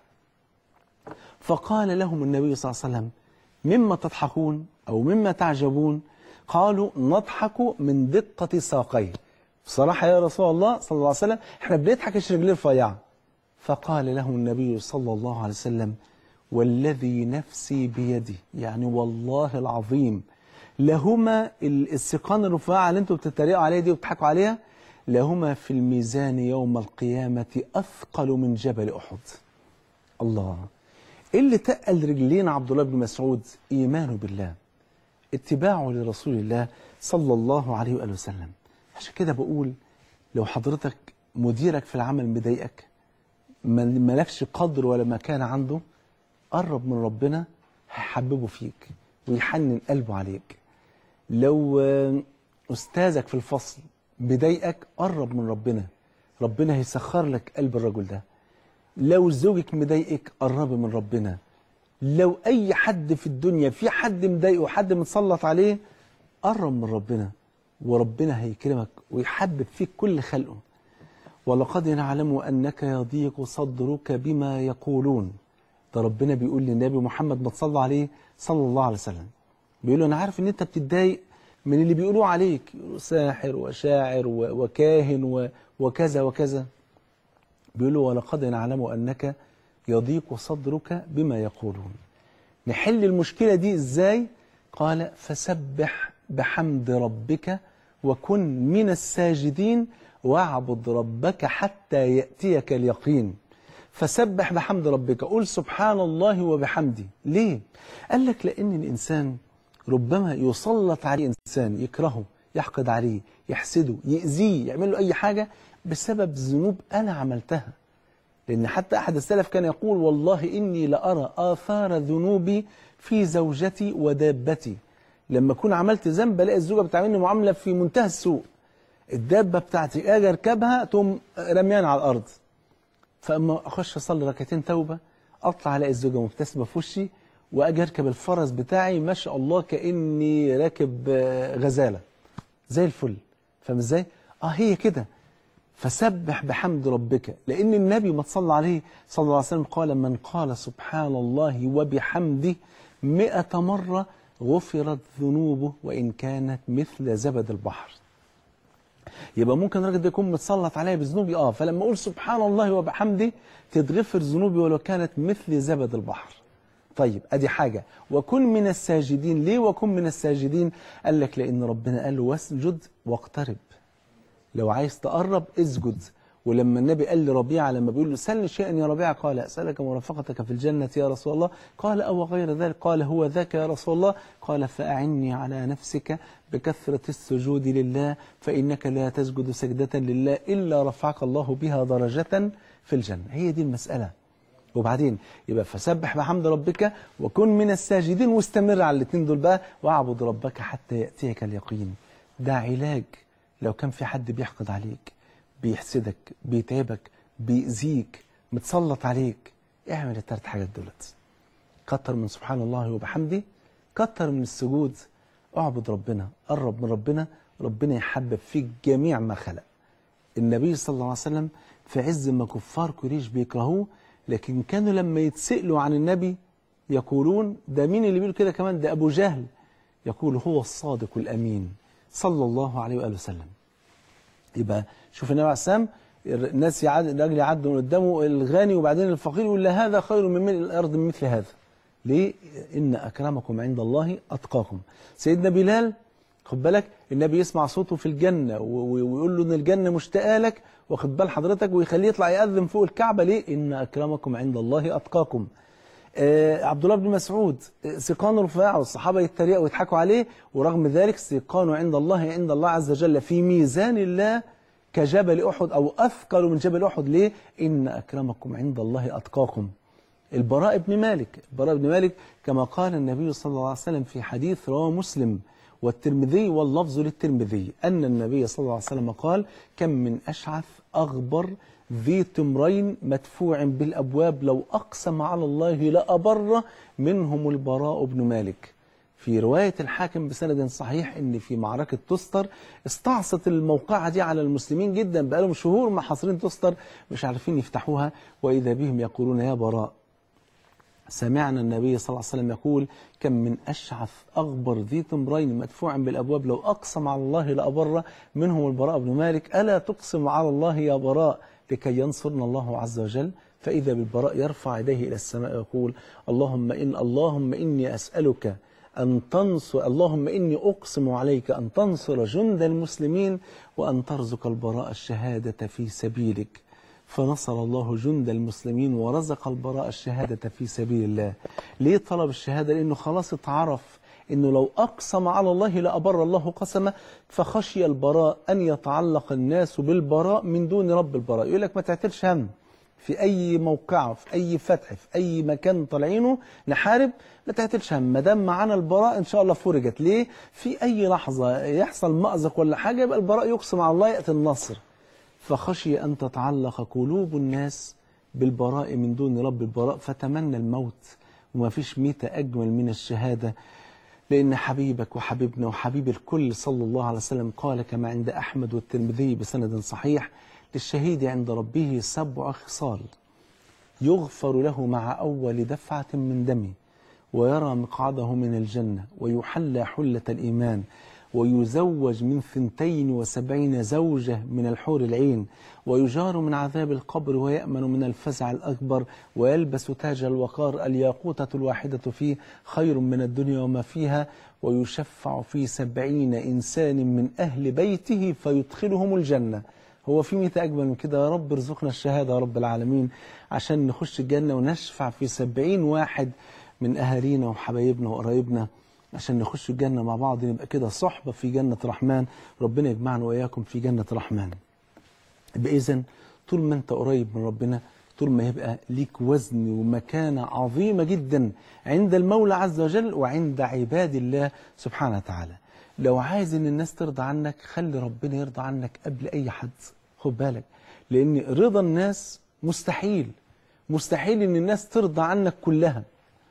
فقال لهم النبي صلى الله عليه وسلم مما تضحكون أو مما تعجبون قالوا نضحك من دقة ساقيه بصراحة يا رسول الله صلى الله عليه وسلم احنا بنضحك عشان رجليه رفيعة فقال لهم النبي صلى الله عليه وسلم والذي نفسي بيدي يعني والله العظيم لهما ال- السقان الرفيعة اللي انتوا بتتريقوا عليها دي وبتضحكوا عليها لهما في الميزان يوم القيامة أثقل من جبل أحد الله ايه اللي تقل رجلين عبد الله بن مسعود ايمانه بالله اتباعه لرسول الله صلى الله عليه واله وسلم عشان كده بقول لو حضرتك مديرك في العمل مضايقك ما- مالكش قدر ولا مكان عنده قرب من ربنا هيحببه فيك ويحنن قلبه عليك لو آه، استاذك في الفصل بيضايقك قرب من ربنا ربنا هيسخر لك قلب الرجل ده لو زوجك مضايقك قربي من ربنا لو اي حد في الدنيا في حد مضايقه وحد متسلط عليه قرب من ربنا وربنا هيكرمك ويحبب فيك كل خلقه ولقد نعلم انك يضيق صدرك بما يقولون ده ربنا بيقول للنبي محمد ما تصلى عليه صلى الله عليه وسلم بيقول له انا عارف ان انت بتتضايق من اللي بيقولوه عليك يقولوا ساحر وشاعر و- وكاهن و- وكذا وكذا بيقول له ولقد نعلم انك يضيق صدرك بما يقولون نحل المشكله دي ازاي قال فسبح بحمد ربك وكن من الساجدين واعبد ربك حتى ياتيك اليقين فسبح بحمد ربك قول سبحان الله وبحمده ليه قال لك لان الانسان ربما يسلط عليه انسان يكرهه يحقد عليه يحسده يأذيه يعمل له اي حاجه بسبب ذنوب انا عملتها لأن حتى أحد السلف كان يقول والله إني لأرى آثار ذنوبي في زوجتي ودابتي لما أكون عملت ذنب ألاقي الزوجة بتعاملني معاملة في منتهى السوء الدابة بتاعتي أجي أركبها تقوم رميان على الأرض فأما أخش أصلي ركعتين توبة أطلع ألاقي الزوجة مبتسمة في وشي وأجي أركب الفرس بتاعي ما شاء الله كأني راكب آه، غزالة زي الفل فاهم ازاي؟ اه هي كده فسبح بحمد ربك لأن النبي ما تصلى عليه صلى الله عليه وسلم قال من قال سبحان الله وبحمده مئة مرة غفرت ذنوبه وإن كانت مثل زبد البحر يبقى ممكن الراجل ده يكون متسلط عليا بذنوبي اه فلما اقول سبحان الله وبحمده تتغفر ذنوبي ولو كانت مثل زبد البحر طيب ادي حاجه وكن من الساجدين ليه وكن من الساجدين قال لك لان ربنا قال له واسجد واقترب لو عايز تقرب اسجد ولما النبي قال لربيعة لما بيقول له سلني شيئا يا ربيعة قال أسألك مرافقتك في الجنة يا رسول الله قال أو غير ذلك قال هو ذاك يا رسول الله قال فأعني على نفسك بكثرة السجود لله فإنك لا تسجد سجدة لله إلا رفعك الله بها درجة في الجنة هي دي المسألة وبعدين يبقى فسبح بحمد ربك وكن من الساجدين واستمر على الاثنين دول بقى واعبد ربك حتى يأتيك اليقين ده علاج لو كان في حد بيحقد عليك بيحسدك بيتعبك بيأذيك متسلط عليك اعمل الثلاث حاجات دولت كتر من سبحان الله وبحمده كتر من السجود اعبد ربنا قرب من ربنا ربنا يحبب فيك جميع ما خلق النبي صلى الله عليه وسلم في عز ما كفار قريش بيكرهوه لكن كانوا لما يتسألوا عن النبي يقولون ده مين اللي بيقول كده كمان ده أبو جهل يقول هو الصادق الأمين صلى الله عليه وآله وسلم يبقى شوف النبي عليه السلام الناس يعد الراجل يعدوا من قدامه الغني وبعدين الفقير يقول له هذا خير من ملء الأرض من مثل هذا ليه؟ إن أكرمكم عند الله أتقاكم سيدنا بلال خد بالك النبي يسمع صوته في الجنة و- و- ويقول له إن الجنة مشتاقة لك واخد بال حضرتك ويخليه يطلع يأذن فوق الكعبة ليه؟ إن أكرمكم عند الله أتقاكم آه عبد الله بن مسعود آه، سيقان رفاع والصحابة يتريقوا ويضحكوا عليه ورغم ذلك سيقان عند الله عند الله عز وجل في ميزان الله كجبل أحد أو أثقل من جبل أحد ليه؟ إن أكرمكم عند الله أتقاكم البراء بن مالك البراء بن مالك كما قال النبي صلى الله عليه وسلم في حديث رواه مسلم والترمذي واللفظ للترمذي أن النبي صلى الله عليه وسلم قال كم من أشعث أغبر ذي تمرين مدفوع بالأبواب لو أقسم على الله لأبر منهم البراء بن مالك في رواية الحاكم بسند صحيح ان في معركة تستر استعصت الموقعة دي على المسلمين جدا بقالهم شهور محاصرين تستر مش عارفين يفتحوها وإذا بهم يقولون يا براء سمعنا النبي صلى الله عليه وسلم يقول كم من أشعث أغبر ذي تمرين مدفوع بالأبواب لو أقسم على الله لأبر منهم البراء بن مالك ألا تقسم على الله يا براء لكي ينصرنا الله عز وجل فإذا بالبراء يرفع يديه إلى السماء ويقول اللهم إن اللهم إني أسألك أن تنصر اللهم إني أقسم عليك أن تنصر جند المسلمين وأن ترزق البراء الشهادة في سبيلك فنصر الله جند المسلمين ورزق البراء الشهادة في سبيل الله ليه طلب الشهادة لأنه خلاص اتعرف أنه لو أقسم على الله لأبر الله قسمه فخشي البراء أن يتعلق الناس بالبراء من دون رب البراء يقول لك ما تعتلش هم في أي موقعة في أي فتح في أي مكان طالعينه نحارب ما تعتلش هم ما دام معانا البراء إن شاء الله فرجت ليه في أي لحظة يحصل مأزق ولا حاجة يبقى البراء يقسم على الله يأتي النصر فخشي أن تتعلق قلوب الناس بالبراء من دون رب البراء فتمنى الموت وما فيش ميتة أجمل من الشهادة لأن حبيبك وحبيبنا وحبيب الكل صلى الله عليه وسلم قال كما عند أحمد والترمذي بسند صحيح للشهيد عند ربه سبع خصال يغفر له مع أول دفعة من دمه ويرى مقعده من الجنة ويحلى حلة الإيمان ويزوج من ثنتين وسبعين زوجة من الحور العين ويجار من عذاب القبر ويأمن من الفزع الأكبر ويلبس تاج الوقار الياقوتة الواحدة فيه خير من الدنيا وما فيها ويشفع في سبعين إنسان من أهل بيته فيدخلهم الجنة هو في ميت أجمل من كده يا رب ارزقنا الشهادة يا رب العالمين عشان نخش الجنة ونشفع في سبعين واحد من أهالينا وحبايبنا وقرايبنا عشان نخش الجنة مع بعض نبقى كده صحبة في جنة رحمن ربنا يجمعنا وإياكم في جنة رحمن بإذن طول ما أنت قريب من ربنا طول ما يبقى ليك وزن ومكانة عظيمة جدا عند المولى عز وجل وعند عباد الله سبحانه وتعالى لو عايز ان الناس ترضى عنك خلي ربنا يرضى عنك قبل اي حد خد بالك لان رضا الناس مستحيل مستحيل ان الناس ترضى عنك كلها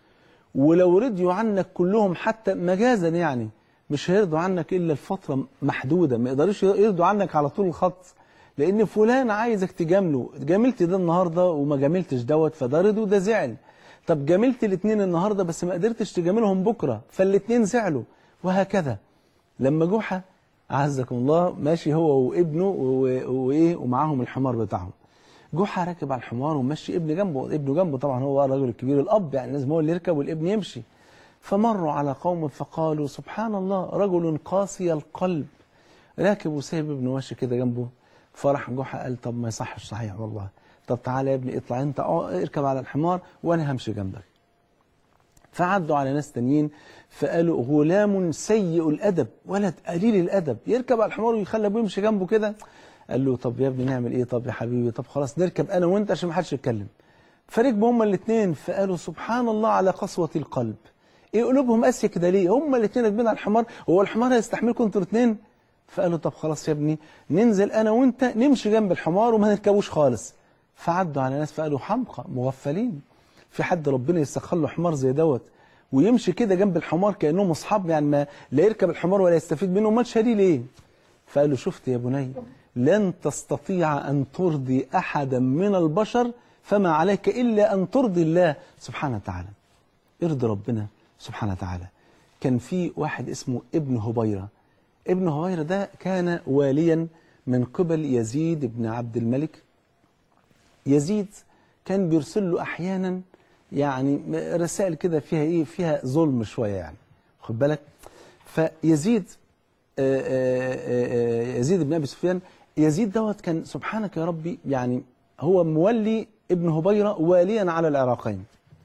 ولو رضيوا عنك كلهم حتى مجازا يعني مش هيرضوا عنك الا لفتره محدوده ما يقدروش يرضوا عنك على طول الخط لان فلان عايزك تجامله جاملت ده النهارده وما جاملتش دوت فده رضي وده زعل طب جاملت الاثنين النهارده بس ما قدرتش تجاملهم بكره فالاثنين زعلوا وهكذا لما جحا عزكم الله ماشي هو وابنه و- وايه ومعاهم الحمار بتاعهم جحا راكب على الحمار ومشي ابن جنبه ابنه جنبه طبعا هو الراجل الكبير الاب يعني لازم هو اللي يركب والابن يمشي فمروا على قوم فقالوا سبحان الله رجل قاسي القلب راكب وسايب ابنه ماشي كده جنبه فراح جحا قال طب ما يصحش صحيح والله طب تعالى يا ابني اطلع انت اه اركب على الحمار وانا همشي جنبك فعدوا على ناس تانيين فقالوا غلام سيء الادب ولد قليل الادب يركب على الحمار ويخلى ابوه يمشي جنبه كده قال له طب يا ابني نعمل ايه طب يا حبيبي طب خلاص نركب انا وانت عشان ما حدش يتكلم فركبوا هما الاثنين فقالوا سبحان الله على قسوه القلب ايه قلوبهم قاسيه كده ليه هما الاثنين راكبين على الحمار هو الحمار هيستحملكم انتوا الاثنين فقالوا طب خلاص يا ابني ننزل انا وانت نمشي جنب الحمار وما نركبوش خالص فعدوا على ناس فقالوا حمقى مغفلين في حد ربنا يسخر له حمار زي دوت ويمشي كده جنب الحمار كانهم اصحاب يعني ما لا يركب الحمار ولا يستفيد منه امال شاريه ليه فقال له شفت يا بني لن تستطيع ان ترضي احدا من البشر فما عليك الا ان ترضي الله سبحانه وتعالى ارضي ربنا سبحانه وتعالى كان في واحد اسمه ابن هبيره ابن هبيره ده كان واليا من قبل يزيد بن عبد الملك يزيد كان بيرسل له احيانا يعني رسائل كده فيها ايه فيها ظلم شويه يعني خد بالك فيزيد آآ آآ يزيد بن ابي سفيان يزيد دوت كان سبحانك يا ربي يعني هو مولي ابن هبيره واليا على العراقين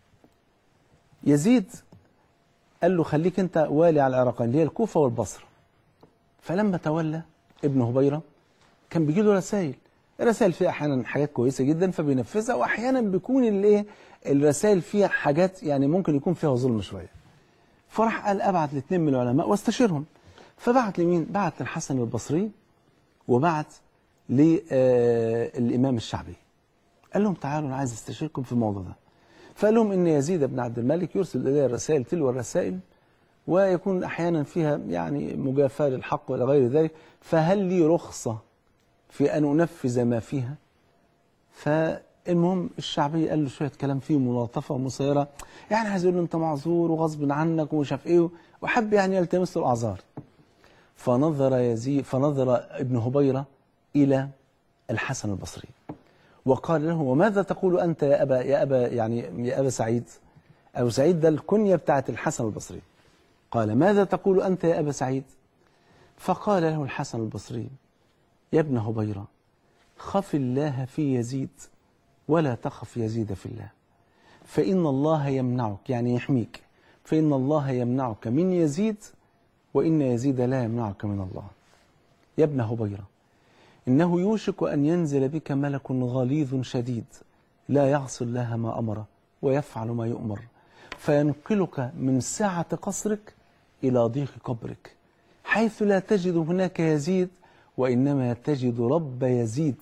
يزيد قال له خليك انت والي على العراقين اللي هي الكوفه والبصره فلما تولى ابن هبيره كان بيجي له رسائل الرسائل فيها احيانا حاجات كويسه جدا فبينفذها واحيانا بيكون الايه الرسائل فيها حاجات يعني ممكن يكون فيها ظلم شويه فراح قال ابعت لاثنين من العلماء واستشيرهم فبعت لمين بعت للحسن البصري وبعت للامام الشعبي قال لهم تعالوا انا عايز استشيركم في الموضوع ده فقال لهم ان يزيد بن عبد الملك يرسل الي الرسائل تلو الرسائل ويكون احيانا فيها يعني مجافاه للحق والى غير ذلك فهل لي رخصه في ان انفذ ما فيها فالمهم الشعبي قال له شويه كلام فيه ملاطفه ومسيره يعني عايز يقول له انت معذور وغصب عنك ومش عارف ايه وحب يعني يلتمس له الاعذار فنظر يزيد فنظر ابن هبيره الى الحسن البصري وقال له وماذا تقول انت يا ابا يا ابا يعني يا ابا سعيد ابو سعيد ده الكنيه بتاعت الحسن البصري قال ماذا تقول انت يا ابا سعيد فقال له الحسن البصري يا ابن هبيره خف الله في يزيد ولا تخف يزيد في الله فإن الله يمنعك يعني يحميك فإن الله يمنعك من يزيد وإن يزيد لا يمنعك من الله يا ابن هبيرة إنه يوشك أن ينزل بك ملك غليظ شديد لا يعصي الله ما أمر ويفعل ما يؤمر فينقلك من سعة قصرك إلى ضيق قبرك حيث لا تجد هناك يزيد وإنما تجد رب يزيد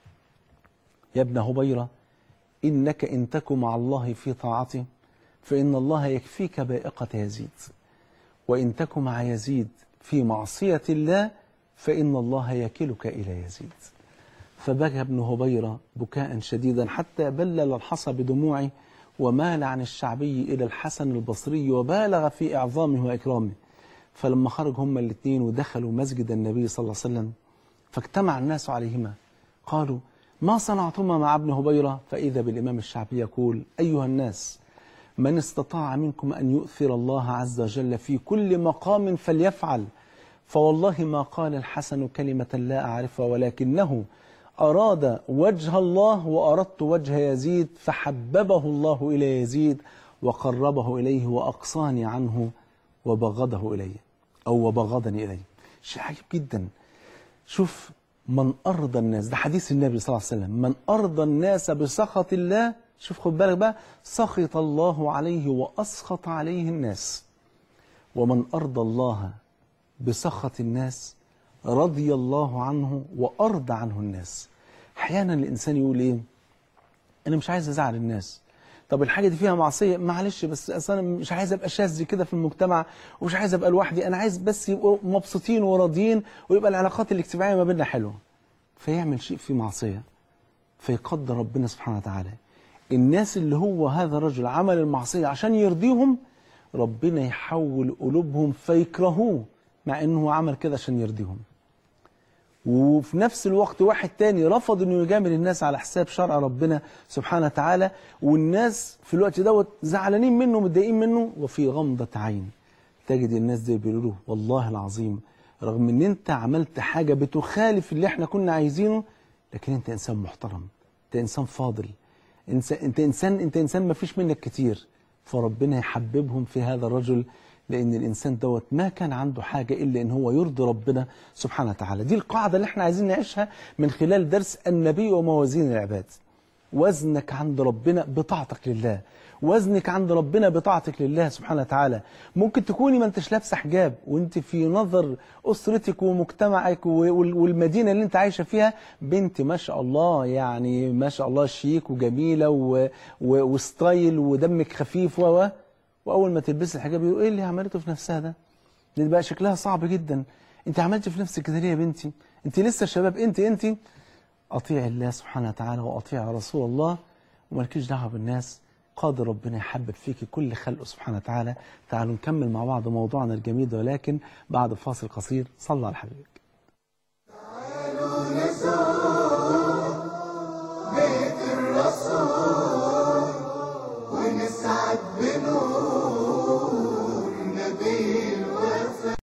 يا ابن هبيرة إنك إن تك مع الله في طاعته فإن الله يكفيك بائقة يزيد وإن تك مع يزيد في معصية الله فإن الله يكلك إلى يزيد فبكى ابن هبيرة بكاء شديدا حتى بلل الحصى بدموعه ومال عن الشعبي إلى الحسن البصري وبالغ في إعظامه وإكرامه فلما خرج هما الاثنين ودخلوا مسجد النبي صلى الله عليه وسلم فاجتمع الناس عليهما قالوا ما صنعتما مع ابن هبيرة فإذا بالإمام الشعبي يقول أيها الناس من استطاع منكم أن يؤثر الله عز وجل في كل مقام فليفعل فوالله ما قال الحسن كلمة لا أعرفها ولكنه أراد وجه الله وأردت وجه يزيد فحببه الله إلى يزيد وقربه إليه وأقصاني عنه وبغضه إلي أو وبغضني إليه شيء عجيب جدا شوف من أرضى الناس ده حديث النبي صلى الله عليه وسلم من أرضى الناس بسخط الله شوف خد بالك بقى سخط الله عليه وأسخط عليه الناس ومن أرضى الله بسخط الناس رضي الله عنه وأرضى عنه الناس أحيانا الإنسان يقول إيه أنا مش عايز أزعل الناس طب الحاجة دي فيها معصية معلش بس أصلا مش عايز أبقى شاذ كده في المجتمع ومش عايز أبقى لوحدي أنا عايز بس يبقوا مبسوطين وراضيين ويبقى العلاقات الاجتماعية ما بيننا حلوة فيعمل شيء فيه معصية فيقدر ربنا سبحانه وتعالى الناس اللي هو هذا الرجل عمل المعصية عشان يرضيهم ربنا يحول قلوبهم فيكرهوه مع انه عمل كده عشان يرضيهم وفي نفس الوقت واحد تاني رفض انه يجامل الناس على حساب شرع ربنا سبحانه وتعالى والناس في الوقت دوت زعلانين منه متضايقين منه وفي غمضة عين تجد الناس دي بيقولوا له والله العظيم رغم ان انت عملت حاجة بتخالف اللي احنا كنا عايزينه لكن انت انسان محترم انت انسان فاضل انت انت انسان انت انسان ما فيش منك كتير فربنا يحببهم في هذا الرجل لان الانسان دوت ما كان عنده حاجه الا ان هو يرضي ربنا سبحانه وتعالى دي القاعده اللي احنا عايزين نعيشها من خلال درس النبي وموازين العباد وزنك عند ربنا بطاعتك لله وزنك عند ربنا بطاعتك لله سبحانه وتعالى ممكن تكوني ما انتش لابسه حجاب وانت في نظر اسرتك ومجتمعك وال- والمدينه اللي انت عايشه فيها بنت ما شاء الله يعني ما شاء الله شيك وجميله و... و... وستايل ودمك خفيف و و- واول ما تلبسي الحجاب يقول ايه اللي عملته في نفسها ده ده بقى شكلها صعب جدا انت عملتي في نفسك كده ليه يا بنتي انت لسه شباب انت انت اطيع الله سبحانه وتعالى واطيع رسول الله ومالكيش دعوه بالناس قادر ربنا يحبب فيك كل خلقه سبحانه وتعالى تعالوا نكمل مع بعض موضوعنا الجميل ده ولكن بعد فاصل قصير صلى على حبيبك
بيت الرسول ونسعد بنور نبي الوفا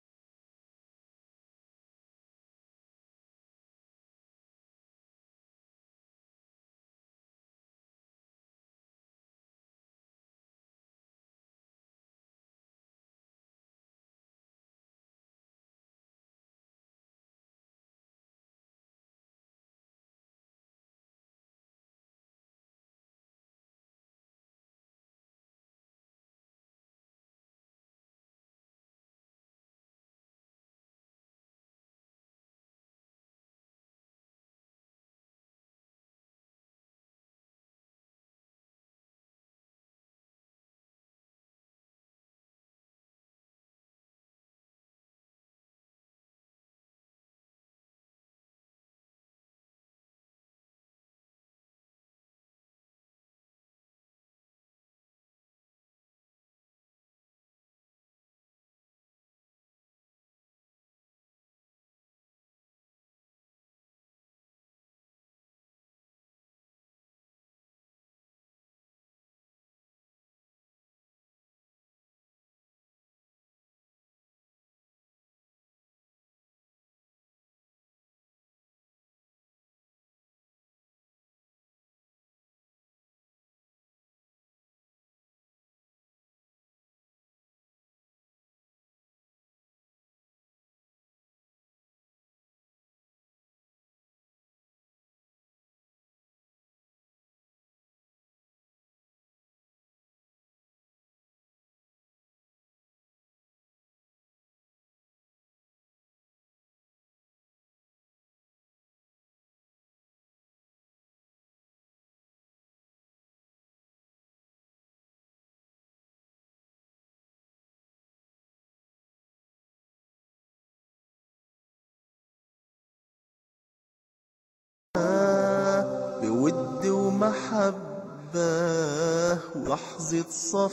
بود ومحبة ولحظة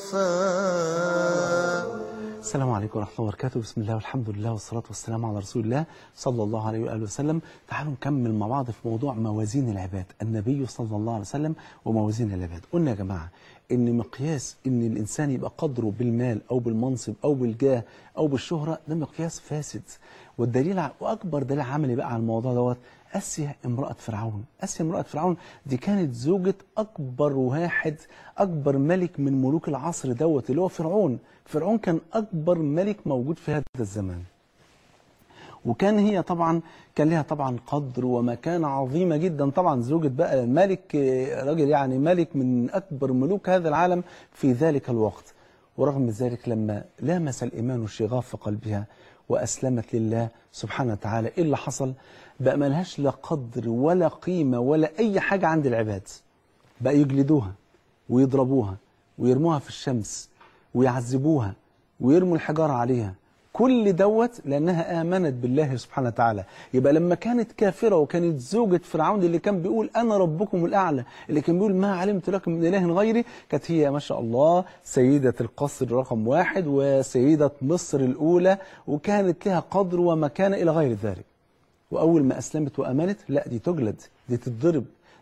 صفاء
السلام عليكم ورحمة الله وبركاته بسم الله والحمد لله والصلاة والسلام على رسول الله صلى الله عليه وآله وسلم تعالوا نكمل مع بعض في موضوع موازين العباد النبي صلى الله عليه وسلم وموازين العباد قلنا يا جماعة ان مقياس ان الانسان يبقى قدره بالمال او بالمنصب او بالجاه او بالشهرة ده مقياس فاسد والدليل ع- واكبر دليل عملي بقى على الموضوع دوت اسيا امرأة فرعون اسيا امرأة فرعون دي كانت زوجة اكبر واحد اكبر ملك من ملوك العصر دوت اللي هو فرعون فرعون كان اكبر ملك موجود في هذا الزمان وكان هي طبعا كان لها طبعا قدر ومكانة عظيمة جدا طبعا زوجة بقى ملك آه، راجل يعني ملك من أكبر ملوك هذا العالم في ذلك الوقت ورغم من ذلك لما لامس الإيمان شغاف في قلبها وأسلمت لله سبحانه وتعالى إيه اللي حصل بقى ملهاش لا قدر ولا قيمة ولا أي حاجة عند العباد بقى يجلدوها ويضربوها ويرموها في الشمس ويعذبوها ويرموا الحجارة عليها كل دوت لأنها آمنت بالله سبحانه وتعالى يبقى لما كانت كافرة وكانت زوجة فرعون اللي كان بيقول أنا ربكم الأعلى اللي كان بيقول ما علمت لكم من إله غيري كانت هي ما شاء الله سيدة القصر رقم واحد وسيدة مصر الأولى وكانت لها قدر ومكانة إلى غير ذلك وأول ما أسلمت وأمنت لا دي تجلد دي تتضرب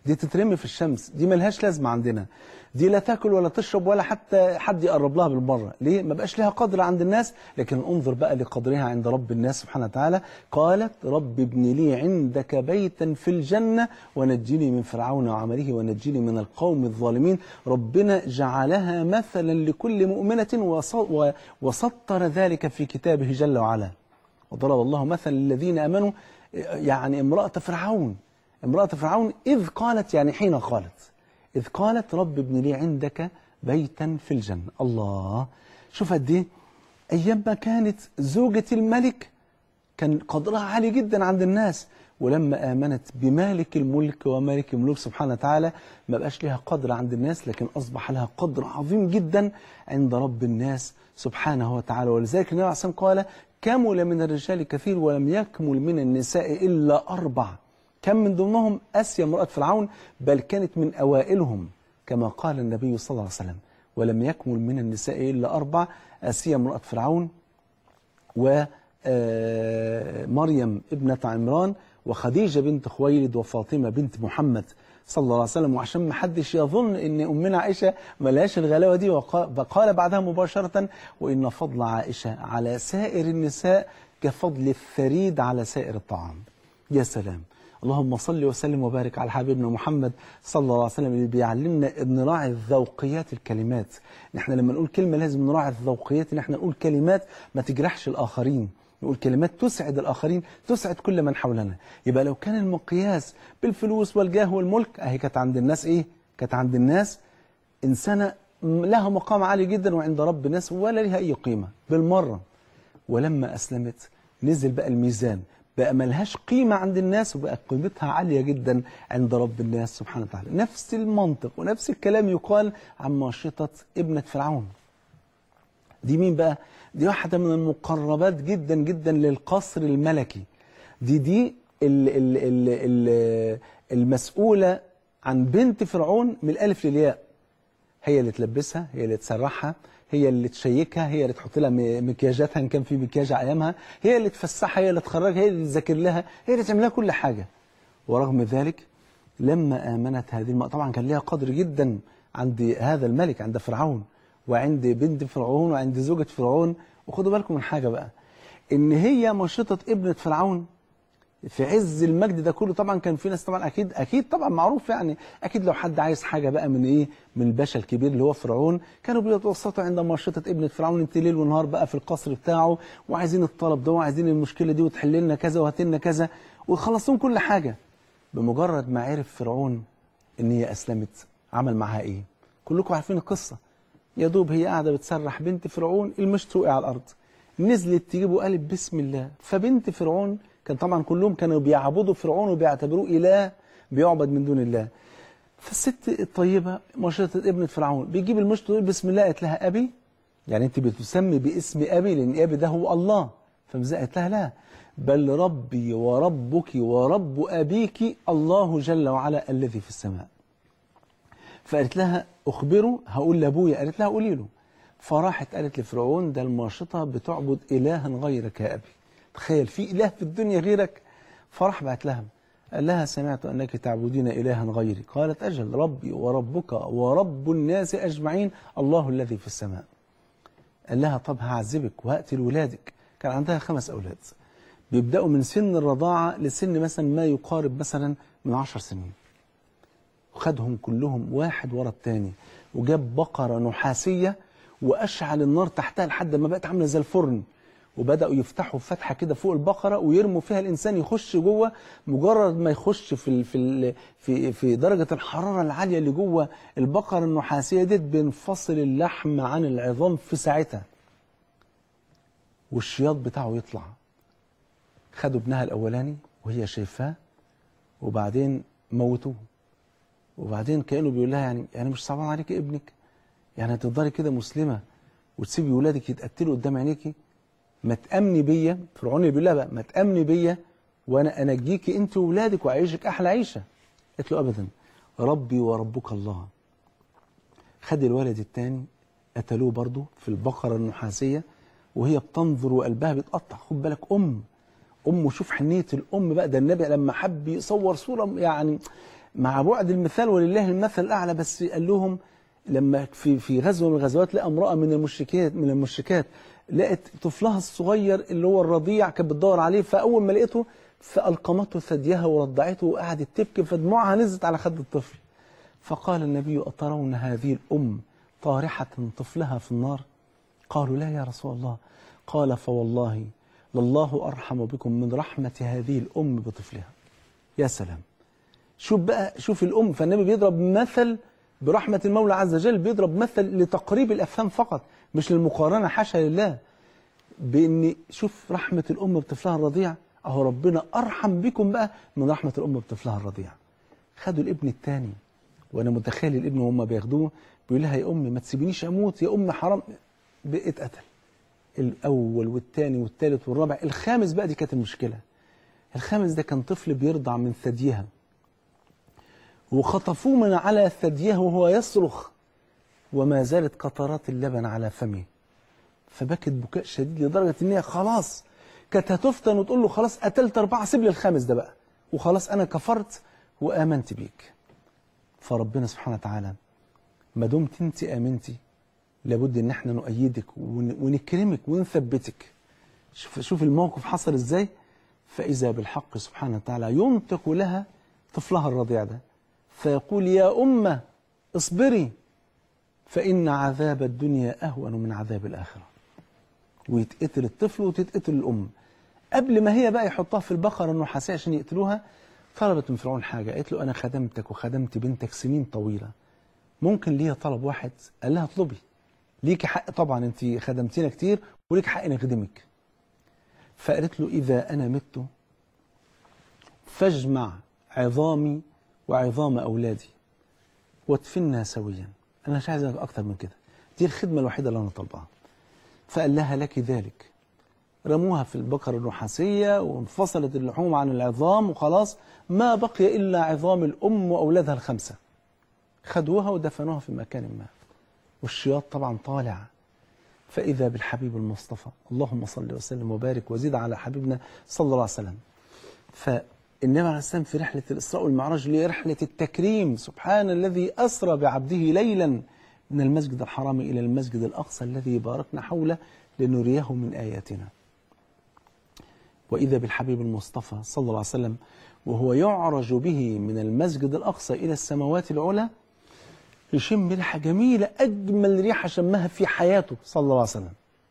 دي تترمي في الشمس دي ملهاش لازمة عندنا دي لا تاكل ولا تشرب ولا حتى حد يقرب لها بالمرة ليه ما بقاش لها قدر عند الناس لكن انظر بقى لقدرها عند رب الناس سبحانه وتعالى قالت رب ابن لي عندك بيتا في الجنة ونجني من فرعون وعمله ونجني من القوم الظالمين ربنا جعلها مثلا لكل مؤمنة وص- و- وسطر ذلك في كتابه جل وعلا وضرب الله مثلا للذين امنوا يعني امراه فرعون امراه فرعون اذ قالت يعني حين قالت اذ قالت رب ابن لي عندك بيتا في الجنه الله شوف قد ايه ايام ما كانت زوجة الملك كان قدرها عالي جدا عند الناس ولما آمنت بمالك الملك ومالك الملوك سبحانه وتعالى ما بقاش لها قدر عند الناس لكن أصبح لها قدر عظيم جدا عند رب الناس سبحانه وتعالى ولذلك النبي عليه الصلاة والسلام قال كمل من الرجال كثير ولم يكمل من النساء إلا أربع كم من ضمنهم أسيا امرأة فرعون بل كانت من أوائلهم كما قال النبي صلى الله عليه وسلم ولم يكمل من النساء إلا أربع أسيا امرأة فرعون ومريم ابنة عمران وخديجة بنت خويلد وفاطمة بنت محمد صلى الله عليه وسلم وعشان ما حدش يظن ان امنا عائشه ملهاش الغلاوه دي وقا- وقال بعدها مباشره وان فضل عائشه على سائر النساء كفضل الثريد على سائر الطعام. يا سلام اللهم صل وسلم وبارك على حبيبنا محمد صلى الله عليه وسلم اللي بيعلمنا ان نراعي الذوقيات الكلمات نحن لما نقول كلمه لازم نراعي الذوقيات ان احنا نقول كلمات ما تجرحش الاخرين نقول كلمات تسعد الآخرين تسعد كل من حولنا يبقى لو كان المقياس بالفلوس والجاه والملك أهي كانت عند الناس إيه كانت عند الناس إنسانة م- لها مقام عالي جدا وعند رب الناس ولا لها أي قيمة بالمرة ولما أسلمت نزل بقى الميزان بقى ملهاش قيمة عند الناس وبقى قيمتها عالية جدا عند رب الناس سبحانه وتعالى نفس المنطق ونفس الكلام يقال عن ماشطة ابنة فرعون دي مين بقى؟ دي واحدة من المقربات جدا جدا للقصر الملكي دي دي ال ال ال ال المسؤولة عن بنت فرعون من الألف للياء هي اللي تلبسها هي اللي تسرحها هي اللي تشيكها هي اللي تحط لها م- مكياجاتها ان كان في مكياج على ايامها هي اللي تفسحها هي اللي تخرجها هي اللي تذاكر لها هي اللي تعمل لها كل حاجه ورغم ذلك لما امنت هذه المراه طبعا كان لها قدر جدا عند هذا الملك عند فرعون وعند بنت فرعون وعند زوجة فرعون وخدوا بالكم من حاجه بقى ان هي مشطه ابنه فرعون في عز المجد ده كله طبعا كان في ناس طبعا اكيد اكيد طبعا معروف يعني اكيد لو حد عايز حاجه بقى من ايه من الباشا الكبير اللي هو فرعون كانوا بيتوسطوا عند مشطه ابنه فرعون انت ليل ونهار بقى في القصر بتاعه وعايزين الطلب ده وعايزين المشكله دي وتحل لنا كذا وهات لنا كذا وخلص لهم كل حاجه بمجرد ما عرف فرعون ان هي اسلمت عمل معاها ايه كلكم عارفين القصه يا دوب هي قاعده بتسرح بنت فرعون المشط وقع على الارض نزلت تجيب وقالت بسم الله فبنت فرعون كان طبعا كلهم كانوا بيعبدوا فرعون وبيعتبروه اله بيعبد من دون الله فالست الطيبه مشطه ابنه فرعون بيجيب المشط ويقول بسم الله قالت لها ابي يعني انت بتسمي باسم ابي لان ابي ده هو الله فقالت لها لا بل ربي وربك ورب ابيك الله جل وعلا الذي في السماء فقالت لها اخبره هقول لابويا قالت لها قولي له فراحت قالت لفرعون ده الماشطه بتعبد الها غيرك يا ابي تخيل في اله في الدنيا غيرك فراح بعت لها قال لها سمعت انك تعبدين الها غيري قالت اجل ربي وربك ورب الناس اجمعين الله الذي في السماء قال لها طب هعذبك وهقتل ولادك كان عندها خمس اولاد بيبداوا من سن الرضاعه لسن مثلا ما يقارب مثلا من عشر سنين وخدهم كلهم واحد ورا التاني وجاب بقرة نحاسية وأشعل النار تحتها لحد ما بقت عاملة زي الفرن وبدأوا يفتحوا فتحة كده فوق البقرة ويرموا فيها الإنسان يخش جوه مجرد ما يخش في ال في ال في في درجة الحرارة العالية اللي جوه البقرة النحاسية ديت بينفصل اللحم عن العظام في ساعتها والشياط بتاعه يطلع خدوا ابنها الأولاني وهي شايفاه وبعدين موتوه وبعدين كانه بيقول لها يعني يعني مش صعبان عليك ابنك يعني هتفضلي كده مسلمه وتسيبي ولادك يتقتلوا قدام عينيكي ما تامني بيا فرعون اللي بيقول لها بقى ما تامني بيا وانا انجيكي انت واولادك واعيشك احلى عيشه قالت له ابدا ربي وربك الله خد الولد الثاني قتلوه برضه في البقره النحاسيه وهي بتنظر وقلبها بيتقطع خد بالك ام ام شوف حنيه الام بقى ده النبي لما حب يصور صوره يعني مع بعد المثال ولله المثل الاعلى بس قال لهم لما في في غزوه من الغزوات لقى امراه من المشركات من المشركات لقت طفلها الصغير اللي هو الرضيع كانت بتدور عليه فاول ما لقيته فالقمته ثديها ورضعته وقعدت تبكي فدموعها نزلت على خد الطفل فقال النبي أترون هذه الأم طارحة طفلها في النار قالوا لا يا رسول الله قال فوالله لله أرحم بكم من رحمة هذه الأم بطفلها يا سلام شوف بقى شوف الأم فالنبي بيضرب مثل برحمة المولى عز وجل بيضرب مثل لتقريب الأفهام فقط مش للمقارنة حاشا لله بإن شوف رحمة الأم بطفلها الرضيع أهو ربنا أرحم بكم بقى من رحمة الأم بطفلها الرضيع خدوا الابن الثاني وأنا متخيل الابن وهم بياخدوه بيقول لها يا أمي ما تسيبنيش أموت يا أمي حرام اتقتل الأول والثاني والثالث والرابع الخامس بقى دي كانت المشكلة الخامس ده كان طفل بيرضع من ثديها وخطفوه من على ثديها وهو يصرخ وما زالت قطرات اللبن على فمه فبكت بكاء شديد لدرجة ان هي خلاص كانت هتفتن وتقول له خلاص قتلت أربعة سيب لي الخامس ده بقى وخلاص أنا كفرت وآمنت بيك فربنا سبحانه وتعالى ما دمت أنت آمنتي لابد ان احنا نؤيدك ون- ونكرمك ونثبتك شوف شوف الموقف حصل ازاي فاذا بالحق سبحانه وتعالى ينطق لها طفلها الرضيع ده فيقول يا امه اصبري فان عذاب الدنيا اهون من عذاب الاخره ويتقتل الطفل وتتقتل الام قبل ما هي بقى يحطها في البقره النحاسيه عشان يقتلوها طلبت من فرعون حاجه قالت له انا خدمتك وخدمت بنتك سنين طويله ممكن ليا طلب واحد قال لها اطلبي ليكي حق طبعا انت خدمتينا كتير وليك حق نخدمك فقالت له اذا انا مت فاجمع عظامي وعظام اولادي وادفننا سويا انا مش عايز اكتر من كده دي الخدمه الوحيده اللي انا طالبها فقال لها لك ذلك رموها في البقرة النحاسية وانفصلت اللحوم عن العظام وخلاص ما بقي إلا عظام الأم وأولادها الخمسة خدوها ودفنوها في مكان ما والشياط طبعا طالع فإذا بالحبيب المصطفى اللهم صل وسلم وبارك وزد على حبيبنا صلى الله عليه وسلم فالنبي عليه السلام في رحلة الإسراء والمعراج اللي هي رحلة التكريم سبحان الذي أسرى بعبده ليلا من المسجد الحرام إلى المسجد الأقصى الذي باركنا حوله لنريه من آياتنا وإذا بالحبيب المصطفى صلى الله عليه وسلم وهو يعرج به من المسجد الأقصى إلى السماوات العلى يشم ريحة جميلة أجمل ريحة شمها في حياته صلى الله عليه وسلم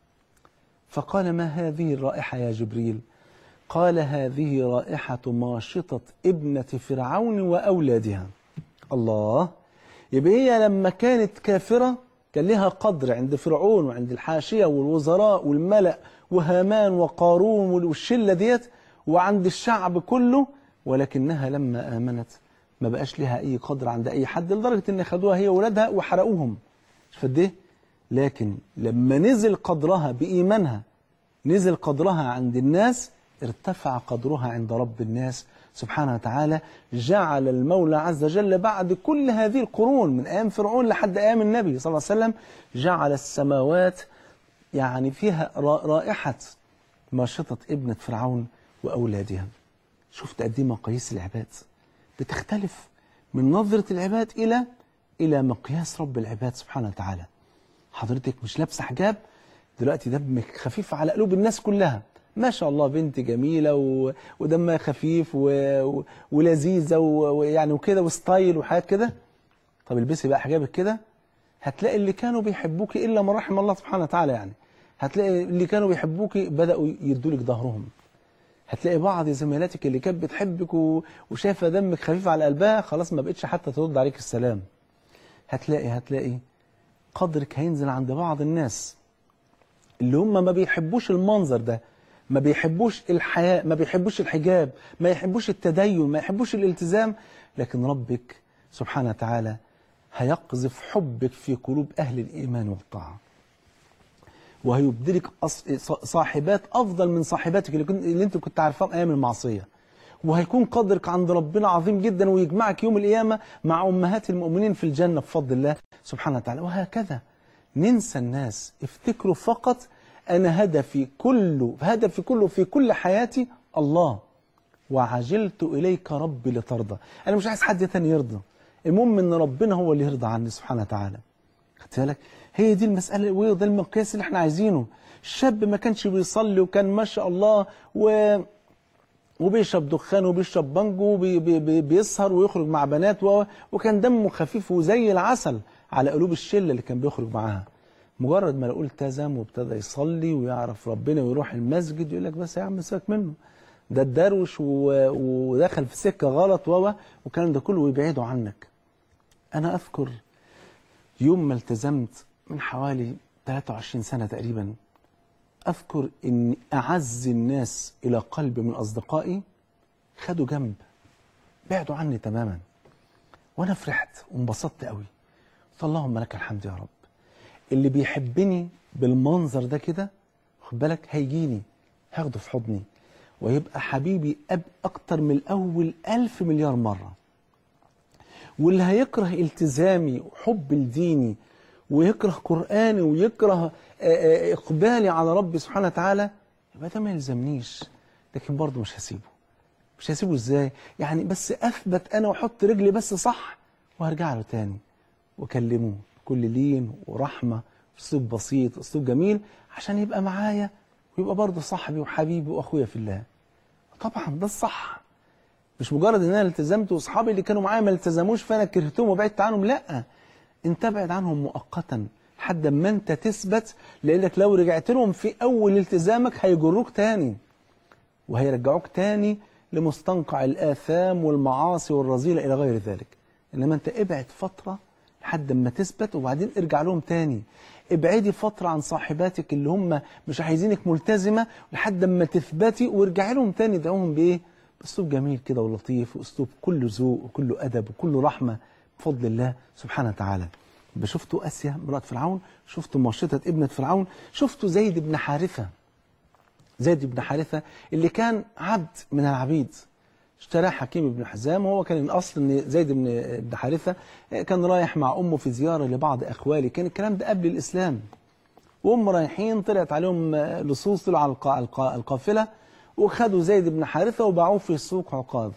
فقال ما هذه الرائحة يا جبريل قال هذه رائحة ماشطة ابنة فرعون وأولادها الله يبقى هي لما كانت كافرة كان لها قدر عند فرعون وعند الحاشية والوزراء والملأ وهامان وقارون والشلة ديت وعند الشعب كله ولكنها لما آمنت ما بقاش لها أي قدر عند أي حد لدرجة إن خدوها هي وولادها وحرقوهم شوف قد إيه؟ لكن لما نزل قدرها بإيمانها نزل قدرها عند الناس ارتفع قدرها عند رب الناس سبحانه وتعالى جعل المولى عز وجل بعد كل هذه القرون من أيام فرعون لحد أيام النبي صلى الله عليه وسلم جعل السماوات يعني فيها را- رائحة ماشطة ابنة فرعون وأولادها شفت قد ايه مقاييس العباد بتختلف من نظرة العباد إلى إلى مقياس رب العباد سبحانه وتعالى حضرتك مش لابسة حجاب دلوقتي دمك خفيف على قلوب الناس كلها ما شاء الله بنت جميلة و... ودمها خفيف و... و... ولذيذة و- ويعني وكده وستايل وحاجات كده طب البسي بقى حجابك كده هتلاقي اللي كانوا بيحبوك إلا من رحم الله سبحانه وتعالى يعني هتلاقي اللي كانوا بيحبوك بدأوا يدولك ظهرهم هتلاقي بعض زميلاتك اللي كانت بتحبك و... وشايفه دمك خفيف على قلبها خلاص ما بقتش حتى ترد عليك السلام هتلاقي هتلاقي قدرك هينزل عند بعض الناس اللي هم ما بيحبوش المنظر ده ما بيحبوش الحياء ما بيحبوش الحجاب ما يحبوش التدين ما يحبوش الالتزام لكن ربك سبحانه وتعالى هيقذف حبك في قلوب أهل الإيمان والطاعة وهيبدلك أص- صاحبات أفضل من صاحباتك اللي, كنت اللي أنت كنت عارفاهم أيام المعصية وهيكون قدرك عند ربنا عظيم جدا ويجمعك يوم القيامة مع أمهات المؤمنين في الجنة بفضل الله سبحانه وتعالى وهكذا ننسى الناس افتكروا فقط أنا هدفي كله هدفي كله في كل حياتي الله وعجلت إليك ربي لترضى أنا مش عايز حد تاني يرضى المهم إن ربنا هو اللي يرضى عني سبحانه وتعالى خدت بالك هي دي المسألة وده المقياس اللي احنا عايزينه الشاب ما كانش بيصلي وكان ما شاء الله و وبيشرب دخان وبيشرب بانجو وبي بي بي بيسهر ويخرج مع بنات و... وكان دمه خفيف وزي العسل على قلوب الشله اللي كان بيخرج معاها مجرد ما لقوه التزم وابتدى يصلي ويعرف ربنا ويروح المسجد يقول لك بس يا عم سيبك منه ده اتدروش و... ودخل في سكه غلط و والكلام ده كله ويبعده عنك انا اذكر يوم ما التزمت من حوالي 23 سنه تقريبا أذكر أن أعز الناس إلى قلبي من أصدقائي خدوا جنب بعدوا عني تماما وأنا فرحت وانبسطت قوي قلت اللهم لك الحمد يا رب اللي بيحبني بالمنظر ده كده خد بالك هيجيني هاخده في حضني ويبقى حبيبي أب أكتر من الأول ألف مليار مرة واللي هيكره التزامي وحب لديني ويكره قرآني ويكره إقبالي على ربي سبحانه وتعالى يبقى ده ما يلزمنيش لكن برضه مش هسيبه مش هسيبه ازاي يعني بس أثبت أنا وأحط رجلي بس صح وهرجع له تاني وأكلمه بكل لين ورحمة أسلوب بسيط أسلوب جميل عشان يبقى معايا ويبقى برضه صاحبي وحبيبي وأخويا في الله طبعا ده الصح مش مجرد ان انا التزمت واصحابي اللي كانوا معايا ما التزموش فانا كرهتهم وبعدت عنهم لا انت ابعد عنهم مؤقتا لحد ما انت تثبت لانك لو رجعت لهم في اول التزامك هيجروك تاني وهيرجعوك تاني لمستنقع الاثام والمعاصي والرذيله الى غير ذلك انما انت ابعد فتره لحد ما تثبت وبعدين ارجع لهم تاني ابعدي فتره عن صاحباتك اللي هم مش عايزينك ملتزمه لحد ما تثبتي وارجعي لهم تاني دعوهم بايه باسلوب جميل كده ولطيف واسلوب كله ذوق وكله ادب وكله رحمه بفضل الله سبحانه وتعالى شفتوا اسيا امراه فرعون شفتوا مرشده ابنه فرعون شفتوا زيد بن حارثه زيد بن حارثه اللي كان عبد من العبيد اشتراه حكيم بن حزام وهو كان الاصل ان زيد بن بن حارثه كان رايح مع امه في زياره لبعض اخواله كان الكلام ده قبل الاسلام وهم رايحين طلعت عليهم لصوص طلعوا على القا- القا- القافله وخدوا زيد بن حارثة وباعوه في السوق عقاذ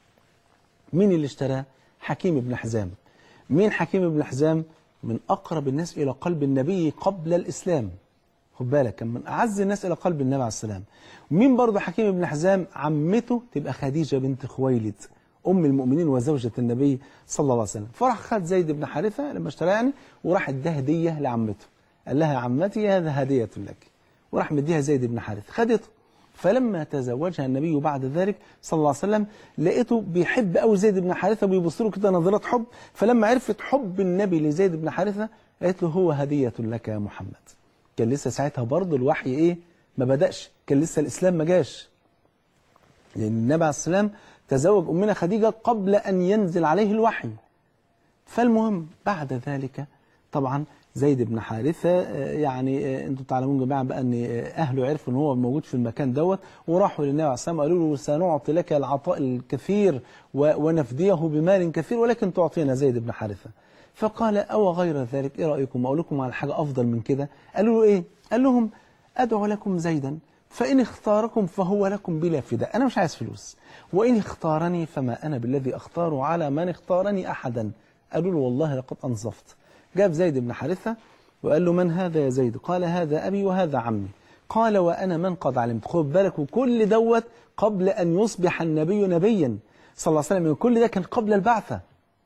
مين اللي اشتراه؟ حكيم بن حزام مين حكيم بن حزام؟ من أقرب الناس إلى قلب النبي قبل الإسلام خد بالك كان من أعز الناس إلى قلب النبي عليه السلام مين برضه حكيم بن حزام عمته تبقى خديجة بنت خويلد أم المؤمنين وزوجة النبي صلى الله عليه وسلم فراح خد زيد بن حارثة لما اشتراه يعني وراح اداه هدية لعمته قال لها يا عمتي هذا هدية لك وراح مديها زيد بن حارثة خدته فلما تزوجها النبي بعد ذلك صلى الله عليه وسلم لقيته بيحب قوي زيد بن حارثه وبيبص له كده نظرات حب فلما عرفت حب النبي لزيد بن حارثه قالت له هو هديه لك يا محمد كان لسه ساعتها برضه الوحي ايه ما بداش كان لسه الاسلام ما جاش لان النبي عليه السلام تزوج امنا خديجه قبل ان ينزل عليه الوحي فالمهم بعد ذلك طبعا زيد بن حارثة آه، يعني آه، انتم تعلمون جماعة بقى ان آه، اهله عرفوا ان هو موجود في المكان دوت وراحوا للنبي عليه السلام قالوا له سنعطي لك العطاء الكثير و- ونفديه بمال كثير ولكن تعطينا زيد بن حارثة فقال او غير ذلك ايه رايكم اقول لكم على حاجه افضل من كده قالوا له ايه قال لهم ادعو لكم زيدا فان اختاركم فهو لكم بلا فداء انا مش عايز فلوس وان اختارني فما انا بالذي اختار على من اختارني احدا قالوا له والله لقد انصفت جاب زيد بن حارثة وقال له من هذا يا زيد قال هذا أبي وهذا عمي قال وأنا من قد علمت خد بالك وكل دوت قبل أن يصبح النبي نبيا صلى الله عليه وسلم كل ده كان قبل البعثة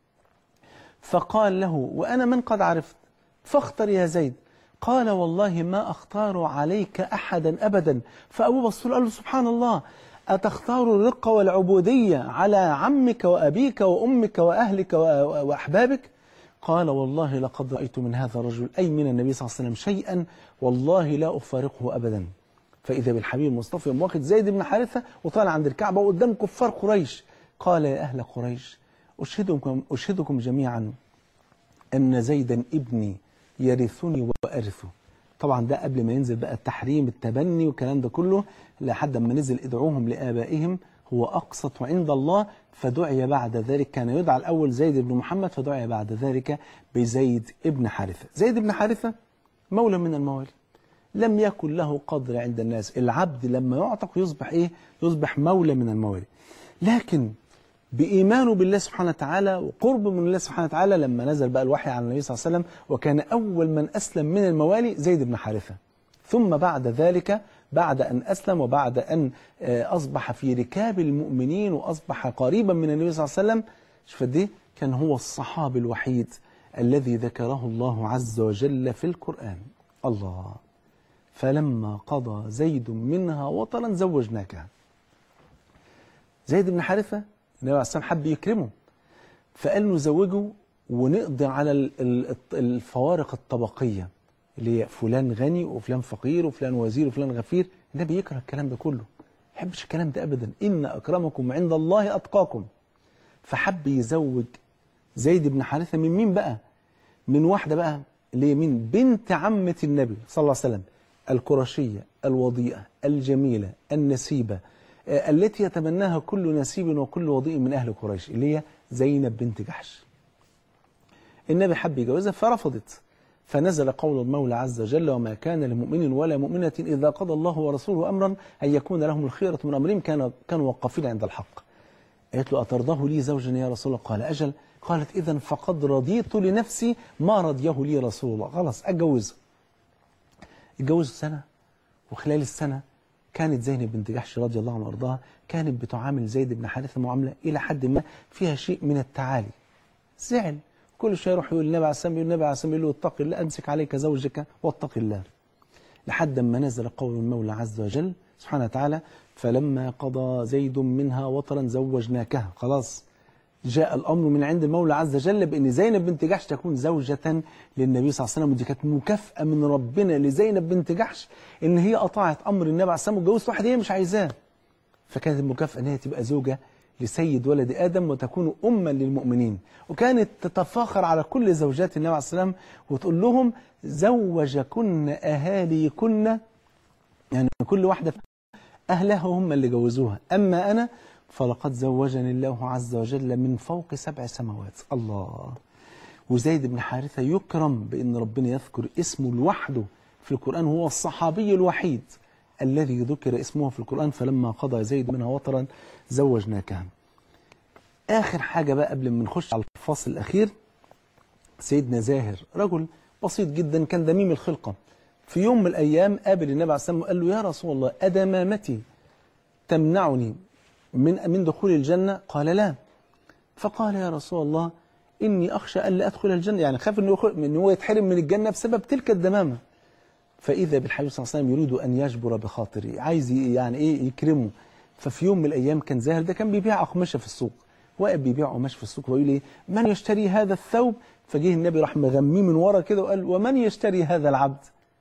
فقال له وأنا من قد عرفت فاختر يا زيد قال والله ما أختار عليك أحدا أبدا فأبو بصر قال له سبحان الله أتختار الرقة والعبودية على عمك وأبيك وأمك وأهلك و- وأحبابك قال والله لقد رأيت من هذا الرجل أي من النبي صلى الله عليه وسلم شيئا والله لا أفارقه أبدا فإذا بالحبيب المصطفى يوم واخد زيد بن حارثة وطالع عند الكعبة قدام كفار قريش قال يا أهل قريش أشهدكم, أشهدكم جميعا أن زيدا ابني يرثني وأرثه طبعا ده قبل ما ينزل بقى التحريم التبني والكلام ده كله لحد ما نزل ادعوهم لآبائهم هو أقسط عند الله فدعي بعد ذلك كان يدعى الأول زيد بن محمد فدعي بعد ذلك بزيد ابن حارثة زيد بن حارثة مولى من الموالي لم يكن له قدر عند الناس العبد لما يعتق يصبح إيه يصبح مولى من الموالي لكن بإيمانه بالله سبحانه وتعالى وقرب من الله سبحانه وتعالى لما نزل بقى الوحي على النبي صلى الله عليه وسلم وكان أول من أسلم من الموالي زيد بن حارثة ثم بعد ذلك بعد أن أسلم وبعد أن آه، أصبح في ركاب المؤمنين وأصبح قريبا من النبي صلى الله عليه وسلم شوف قد إيه؟ كان هو الصحابي الوحيد الذي ذكره الله عز وجل في القرآن الله فلما قضى زيد منها وطرا زوجناكها زيد بن حارثة النبي عليه الصلاة والسلام حب يكرمه فقال نزوجه ونقضي على ال- ال- الفوارق الطبقية اللي هي فلان غني وفلان فقير وفلان وزير وفلان غفير النبي يكره الكلام ده كله ما يحبش الكلام ده أبدا إن أكرمكم عند الله أتقاكم فحب يزوج زيد بن حارثة من مين بقى من واحدة بقى اللي هي مين بنت عمة النبي صلى الله عليه وسلم القرشية الوضيئة الجميلة النسيبة آه، التي يتمناها كل نسيب وكل وضيء من أهل قريش اللي هي زينب بنت جحش النبي حب يجوزها فرفضت فنزل قول المولى عز وجل وما كان لمؤمن ولا مؤمنة إذا قضى الله ورسوله أمرا أن يكون لهم الخيرة من أمرهم كان كانوا وقفين عند الحق قالت له أترضاه لي زوجا يا رسول الله قال أجل قالت إذا فقد رضيت لنفسي ما رضيه لي رسول الله خلاص أتجوزه اتجوزوا سنة وخلال السنة كانت زينب بنت جحش رضي الله عنها وارضاها كانت بتعامل زيد بن حارثة معاملة إلى حد ما فيها شيء من التعالي زعل كل شويه يروح يقول النبي عليه السلام يقول النبي عليه السلام يقول له اتق الله امسك عليك زوجك واتق الله لحد ما نزل قول المولى عز وجل سبحانه وتعالى فلما قضى زيد منها وطرا زوجناكها خلاص جاء الامر من عند المولى عز وجل بان زينب بنت جحش تكون زوجة للنبي صلى الله عليه وسلم ودي كانت مكافأة من ربنا لزينب بنت جحش ان هي اطاعت امر النبي عليه السلام واتجوزت واحد هي مش عايزاه فكانت المكافأة ان هي تبقى زوجة لسيد ولد آدم وتكون أما للمؤمنين وكانت تتفاخر على كل زوجات النبي عليه السلام وتقول لهم زوجكن أهاليكن يعني كل واحدة أهلها هم اللي جوزوها أما أنا فلقد زوجني الله عز وجل من فوق سبع سماوات الله وزيد بن حارثة يكرم بأن ربنا يذكر اسمه لوحده في القرآن هو الصحابي الوحيد الذي ذكر اسمه في القرآن فلما قضى زيد منها وطرا زوجناكها آخر حاجة بقى قبل ما نخش على الفصل الأخير سيدنا زاهر رجل بسيط جدا كان دميم الخلقة في يوم من الأيام قابل النبي عليه الصلاة والسلام وقال له يا رسول الله أدمامتي تمنعني من من دخول الجنة قال لا فقال يا رسول الله إني أخشى ألا أدخل الجنة يعني خاف إنه يخ- إن هو يتحرم من الجنة بسبب تلك الدمامة فإذا بالحبيب صلى الله عليه وسلم يريد أن يجبر بخاطري عايز ي- يعني إيه يكرمه ففي يوم من الأيام كان زاهر ده كان بيبيع أقمشة في السوق واقف بيبيع قماش في السوق ويقول إيه من يشتري هذا الثوب فجه النبي راح مغميه من ورا كده وقال ومن يشتري هذا العبد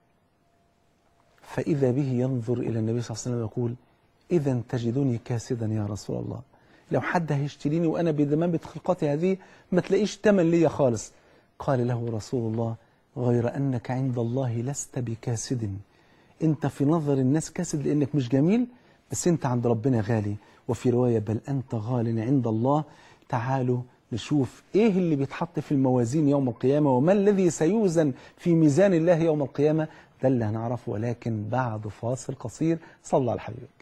فإذا به ينظر إلى النبي صلى الله عليه وسلم ويقول إذا تجدني كاسدا يا رسول الله لو حد هيشتريني وأنا بدمامة خلقتي هذه ما تلاقيش تمن ليا خالص قال له رسول الله غير أنك عند الله لست بكاسد أنت في نظر الناس كاسد لأنك مش جميل بس أنت عند ربنا غالي وفي رواية بل أنت غال عند الله تعالوا نشوف إيه اللي بيتحط في الموازين يوم القيامة وما الذي سيوزن في ميزان الله يوم القيامة ده اللي هنعرفه ولكن بعد فاصل قصير صلى على حبيبك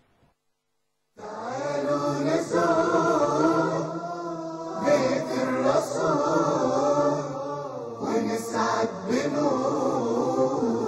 بيت الرسول ونسعد بنور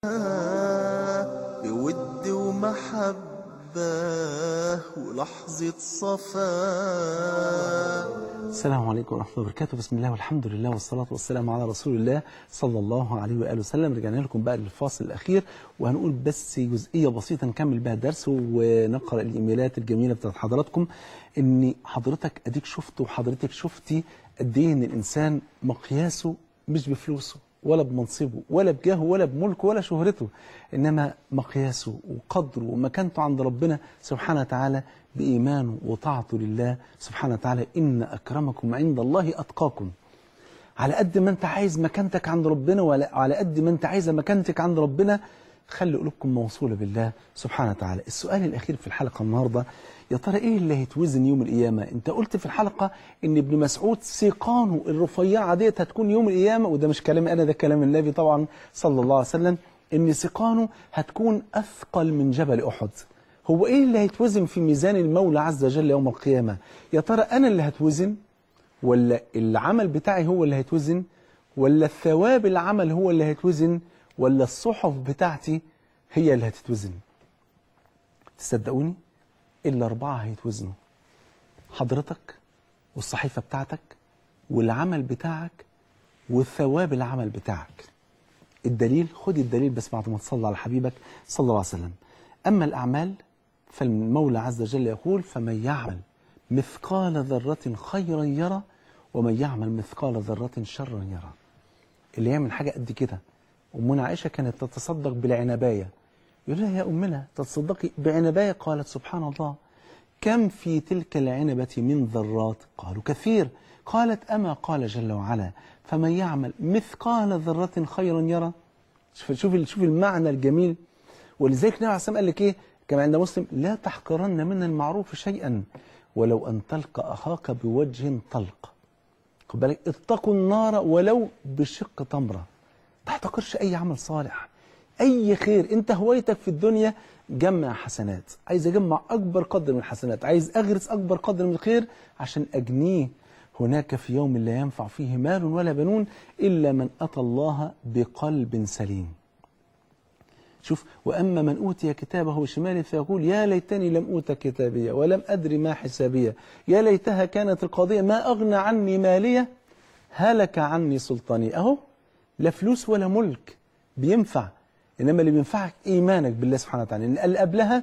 بود ومحبة ولحظة صفاء
السلام عليكم ورحمة الله وبركاته بسم الله والحمد لله والصلاة والسلام على رسول الله صلى الله عليه وآله وسلم رجعنا لكم بقى للفاصل الأخير وهنقول بس جزئية بسيطة نكمل بها الدرس ونقرأ الإيميلات الجميلة بتاعت حضراتكم إن حضرتك أديك شفت وحضرتك شفتي قد إيه إن الإنسان مقياسه مش بفلوسه ولا بمنصبه ولا بجاهه ولا بملكه ولا شهرته إنما مقياسه وقدره ومكانته عند ربنا سبحانه وتعالى بإيمانه وطاعته لله سبحانه وتعالى إن أكرمكم عند الله أتقاكم على قد ما أنت عايز مكانتك عند ربنا وعلى قد ما أنت عايزة مكانتك عند ربنا خلي قلوبكم موصولة بالله سبحانه وتعالى السؤال الأخير في الحلقة النهاردة يا ترى إيه اللي هيتوزن يوم القيامة أنت قلت في الحلقة إن ابن مسعود سيقانه الرفيعة ديت هتكون يوم القيامة وده مش كلامي أنا ده كلام النبي طبعا صلى الله عليه وسلم إن سيقانه هتكون أثقل من جبل أحد هو إيه اللي هيتوزن في ميزان المولى عز وجل يوم القيامة يا ترى أنا اللي هتوزن ولا العمل بتاعي هو اللي هيتوزن ولا الثواب العمل هو اللي هيتوزن ولا الصحف بتاعتي هي اللي هتتوزن تصدقوني إلا أربعة هيتوزنوا حضرتك والصحيفة بتاعتك والعمل بتاعك والثواب العمل بتاعك الدليل خد الدليل بس بعد ما تصلى على حبيبك صلى الله عليه وسلم أما الأعمال فالمولى عز وجل يقول فمن يعمل مثقال ذرة خيرا يرى ومن يعمل مثقال ذرة شرا يرى اللي يعمل حاجة قد كده أمنا عائشة كانت تتصدق بالعنباية يقول لها يا أمنا تتصدقي بعنباية قالت سبحان الله كم في تلك العنبة من ذرات قالوا كثير قالت أما قال جل وعلا فمن يعمل مثقال ذرة خيرا يرى شوف شوف شوف المعنى الجميل ولذلك النبي عليه الصلاة والسلام قال لك إيه كما عند مسلم لا تحقرن من المعروف شيئا ولو أن تلقى أخاك بوجه طلق خد بالك اتقوا النار ولو بشق تمرة تحتقرش أي عمل صالح أي خير أنت هوايتك في الدنيا جمع حسنات عايز أجمع أكبر قدر من الحسنات عايز أغرس أكبر قدر من الخير عشان أجنيه هناك في يوم لا ينفع فيه مال ولا بنون إلا من أتى الله بقلب سليم شوف وأما من أوتي كتابه بشماله فيقول يا ليتني لم أوت كتابية ولم أدري ما حسابية يا ليتها كانت القضية ما أغنى عني مالية هلك عني سلطاني أهو لا فلوس ولا ملك بينفع إنما اللي بينفعك إيمانك بالله سبحانه وتعالى إن اللي قبلها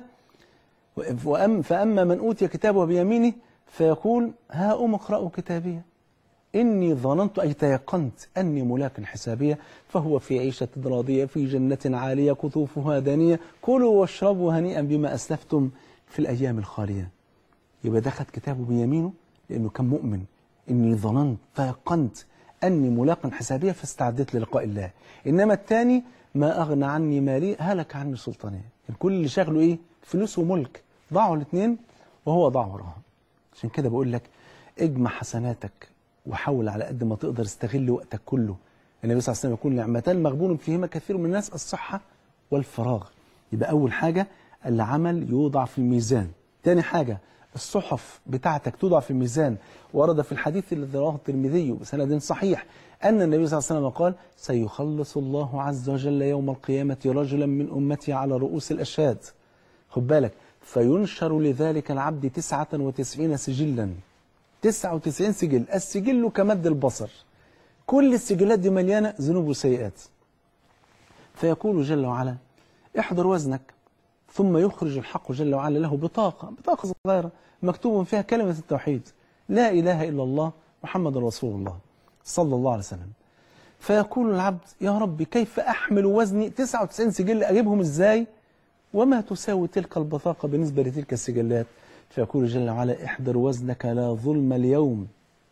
وأم فأما من أوتي كتابه بيمينه فيقول ها أم اقرأوا كتابية إني ظننت أي تيقنت أني ملاك حسابية فهو في عيشة راضية في جنة عالية قطوفها دانية كلوا واشربوا هنيئا بما أسلفتم في الأيام الخالية يبقى ده خد كتابه بيمينه لأنه كان مؤمن إني ظننت تيقنت أني ملاق حسابية فاستعدت للقاء الله إنما الثاني ما أغنى عني مالي هلك عني سلطانية الكل اللي شغله إيه فلوس وملك ضاعوا الاثنين وهو ضاع وراها عشان كده بقول لك اجمع حسناتك وحاول على قد ما تقدر استغل وقتك كله النبي صلى الله عليه وسلم يقول نعمتان مغبون فيهما كثير من الناس الصحة والفراغ يبقى أول حاجة العمل يوضع في الميزان تاني حاجة الصحف بتاعتك توضع في الميزان ورد في الحديث الذي رواه الترمذي بسند صحيح أن النبي صلى الله عليه وسلم قال سيخلص الله عز وجل يوم القيامة رجلا من أمتي على رؤوس الأشهاد خد بالك فينشر لذلك العبد تسعة وتسعين سجلا 99 سجل السجل كمد البصر كل السجلات دي مليانة ذنوب وسيئات فيقول جل وعلا احضر وزنك ثم يخرج الحق جل وعلا له بطاقة بطاقة صغيرة مكتوب فيها كلمة التوحيد لا إله إلا الله محمد رسول الله صلى الله عليه وسلم فيقول العبد يا رب كيف أحمل وزني 99 سجل أجيبهم إزاي وما تساوي تلك البطاقة بالنسبة لتلك السجلات فيقول جل وعلا احضر وزنك لا ظلم اليوم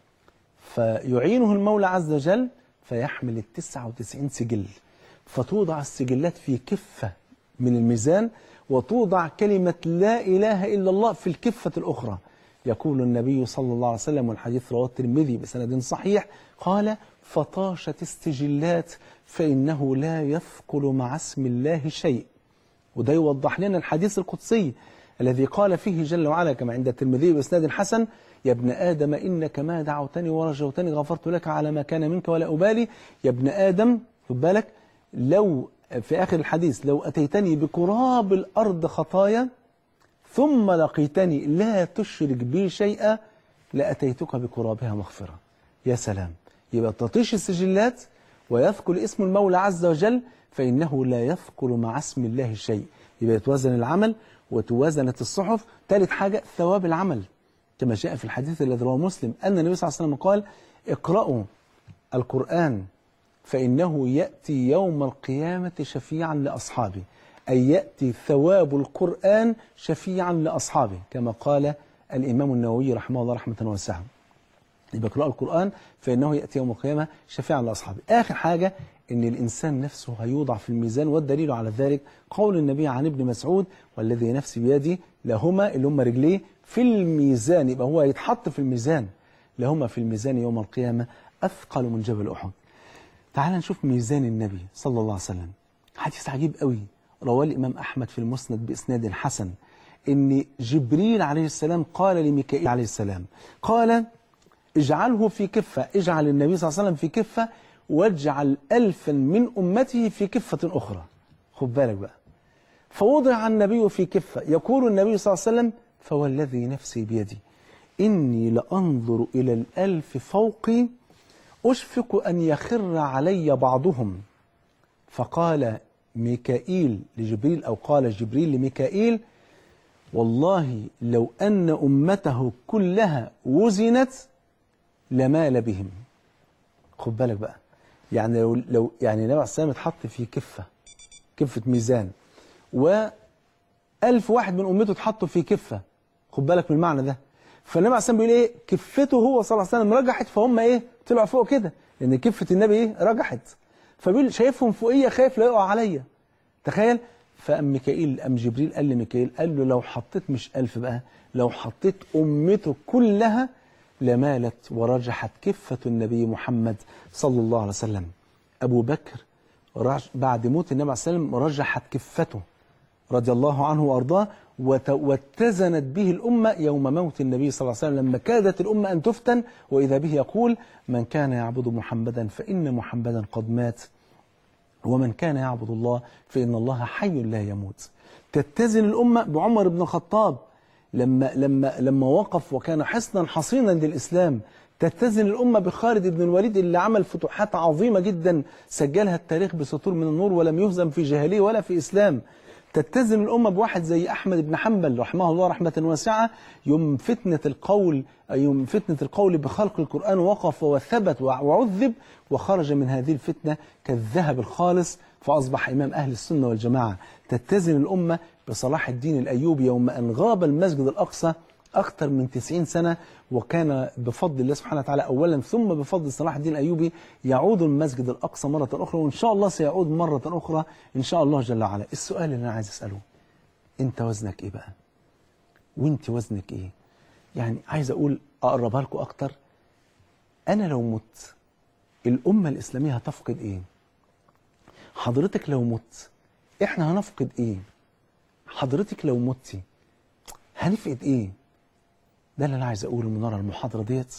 فيعينه المولى عز وجل فيحمل التسعة وتسعين سجل فتوضع السجلات في كفة من الميزان وتوضع كلمة لا إله إلا الله في الكفة الأخرى يقول النبي صلى الله عليه وسلم والحديث رواه الترمذي بسند صحيح قال فطاشت السجلات فإنه لا يثقل مع اسم الله شيء وده يوضح لنا الحديث القدسي الذي قال فيه جل وعلا كما عند الترمذي بإسناد حسن يا ابن آدم إنك ما دعوتني ورجوتني غفرت لك على ما كان منك ولا أبالي يا ابن آدم خد بالك لو في آخر الحديث لو أتيتني بقراب الأرض خطايا ثم لقيتني لا تشرك بي شيئا لأتيتك بقرابها مغفرة يا سلام يبقى تطيش السجلات ويذكر اسم المولى عز وجل فإنه لا يذكر مع اسم الله شيء يبقى يتوازن العمل وتوازنت الصحف ثالث حاجة ثواب العمل كما جاء في الحديث الذي رواه مسلم أن النبي صلى الله عليه وسلم قال اقرأوا القرآن فإنه يأتي يوم القيامة شفيعا لأصحابه أي يأتي ثواب القرآن شفيعا لأصحابه كما قال الإمام النووي رحمه الله رحمة واسعة يبقى اقرأوا القرآن فإنه يأتي يوم القيامة شفيعا لأصحابه آخر حاجة إن الإنسان نفسه هيوضع في الميزان والدليل على ذلك قول النبي عن ابن مسعود والذي نفسي بيدي لهما اللي هم رجليه في الميزان يبقى هو يتحط في الميزان لهما في الميزان يوم القيامة أثقل من جبل أحد تعال نشوف ميزان النبي صلى الله عليه وسلم حديث عجيب قوي رواه الإمام أحمد في المسند بإسناد حسن إن جبريل عليه السلام قال لميكائيل عليه السلام قال اجعله في كفة اجعل النبي صلى الله عليه وسلم في كفة واجعل ألفا من أمته في كفة أخرى خد بالك بقى فوضع النبي في كفة يقول النبي صلى الله عليه وسلم فوالذي نفسي بيدي إني لأنظر إلى الألف فوقي أشفق أن يخر علي بعضهم فقال ميكائيل لجبريل أو قال جبريل لميكائيل والله لو أن أمته كلها وزنت لمال بهم خد بالك بقى يعني لو, لو يعني النبي عليه السلام اتحط في كفة كفة ميزان وألف واحد من أمته اتحطوا في كفة خد بالك من المعنى ده فالنبي عليه السلام بيقول ايه كفته هو صلى الله عليه وسلم رجحت فهم ايه طلعوا فوق كده لان كفه النبي ايه رجحت فبيقول شايفهم فوقيه خايف لا يقع عليا تخيل فأم ميكائيل أم جبريل قال لميكائيل قال له لو حطيت مش ألف بقى لو حطيت أمته كلها لمالت ورجحت كفة النبي محمد صلى الله عليه وسلم أبو بكر رج بعد موت النبي عليه الصلاة والسلام رجحت كفته رضي الله عنه وأرضاه وت- واتزنت به الأمة يوم موت النبي صلى الله عليه وسلم لما كادت الأمة أن تفتن وإذا به يقول من كان يعبد محمدا فإن محمدا قد مات ومن كان يعبد الله فإن الله حي لا يموت تتزن الأمة بعمر بن الخطاب لما لما لما وقف وكان حصنا حصينا للإسلام تتزن الأمة بخالد بن الوليد اللي عمل فتوحات عظيمة جدا سجلها التاريخ بسطور من النور ولم يهزم في جاهلية ولا في إسلام تتزن الأمة بواحد زي أحمد بن حنبل رحمه الله رحمة واسعة يوم فتنة القول يوم فتنة القول بخلق القرآن وقف وثبت وعذب وخرج من هذه الفتنة كالذهب الخالص فأصبح إمام أهل السنة والجماعة تتزن الأمة بصلاح الدين الأيوبي يوم أن غاب المسجد الأقصى أكثر من 90 سنة وكان بفضل الله سبحانه وتعالى أولا ثم بفضل صلاح الدين الأيوبي يعود المسجد الأقصى مرة أخرى وإن شاء الله سيعود مرة أخرى إن شاء الله جل وعلا السؤال اللي أنا عايز أسأله أنت وزنك إيه بقى وأنت وزنك إيه يعني عايز أقول أقربها لكم أكتر أنا لو مت الأمة الإسلامية هتفقد إيه حضرتك لو مت إحنا هنفقد إيه حضرتك لو متي هنفقد إيه ده اللي انا عايز اقوله من ورا المحاضره ديت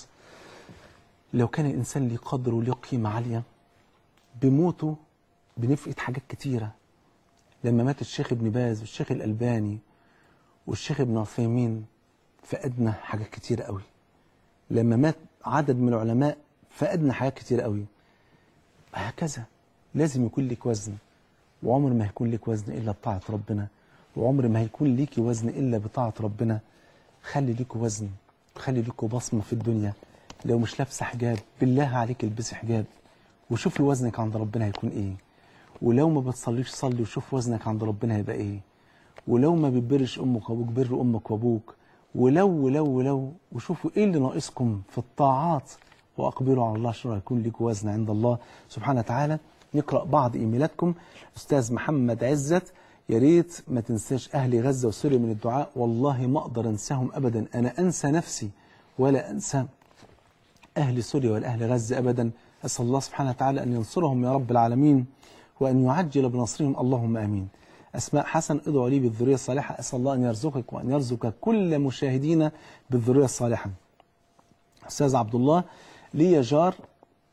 لو كان الانسان ليه قدر وليه قيمه عاليه بموته بنفقد حاجات كتيره لما مات الشيخ ابن باز والشيخ الالباني والشيخ ابن عثيمين فقدنا حاجات كتيره قوي لما مات عدد من العلماء فقدنا حاجات كتيره قوي هكذا لازم يكون لك وزن وعمر ما هيكون لك وزن الا بطاعه ربنا وعمر ما هيكون ليكي وزن الا بطاعه ربنا خلي ليكوا وزن خلي ليكوا بصمة في الدنيا لو مش لابسة حجاب بالله عليك البسي حجاب وشوفي وزنك عند ربنا هيكون ايه ولو ما بتصليش صلي وشوف وزنك عند ربنا هيبقى ايه ولو ما بتبرش امك وابوك بر امك وابوك ولو ولو ولو وشوفوا ايه اللي ناقصكم في الطاعات واقبلوا على الله شر يكون لكم وزن عند الله سبحانه وتعالى نقرا بعض ايميلاتكم استاذ محمد عزت يا ريت ما تنساش اهل غزه وسوريا من الدعاء والله ما اقدر انساهم ابدا انا انسى نفسي ولا انسى اهل سوريا والاهل غزه ابدا اسال الله سبحانه وتعالى ان ينصرهم يا رب العالمين وان يعجل بنصرهم اللهم امين اسماء حسن ادعوا لي بالذريه الصالحه اسال الله ان يرزقك وان يرزق كل مشاهدينا بالذريه الصالحه استاذ عبد الله لي جار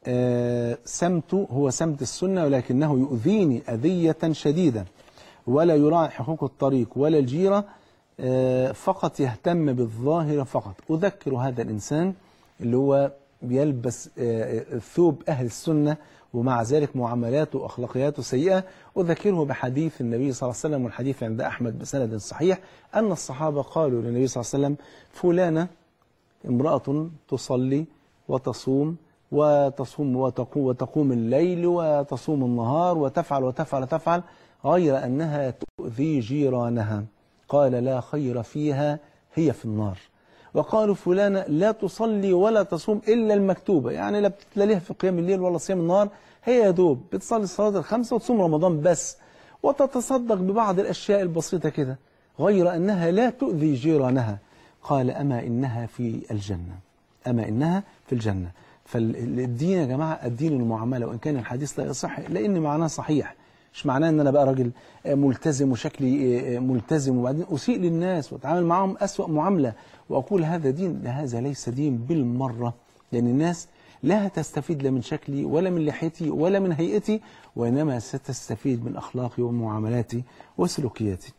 آه، سمت هو سمت السنة ولكنه يؤذيني أذية شديدة ولا يراعي حقوق الطريق ولا الجيرة آه، فقط يهتم بالظاهر فقط أذكر هذا الإنسان اللي هو بيلبس آه، ثوب أهل السنة ومع ذلك معاملاته وأخلاقياته سيئة أذكره بحديث النبي صلى الله عليه وسلم والحديث عند أحمد بسند صحيح أن الصحابة قالوا للنبي صلى الله عليه وسلم فلانة امرأة تصلي وتصوم وتصوم وتقوم, وتقوم الليل وتصوم النهار وتفعل وتفعل وتفعل غير أنها تؤذي جيرانها قال لا خير فيها هي في النار وقالوا فلانة لا تصلي ولا تصوم إلا المكتوبة يعني لا بتلاقيها في قيام الليل ولا صيام النهار هي يا دوب بتصلي الصلاة الخمسة وتصوم رمضان بس وتتصدق ببعض الأشياء البسيطة كده غير أنها لا تؤذي جيرانها قال أما إنها في الجنة أما إنها في الجنة فالدين يا جماعة الدين المعاملة وإن كان الحديث لا يصح لأن معناه صحيح مش معناه ان انا بقى راجل ملتزم وشكلي ملتزم وبعدين اسيء للناس واتعامل معاهم اسوأ معامله واقول هذا دين لا هذا ليس دين بالمره لان الناس لا تستفيد لا من شكلي ولا من لحيتي ولا من هيئتي وانما ستستفيد من اخلاقي ومعاملاتي وسلوكياتي.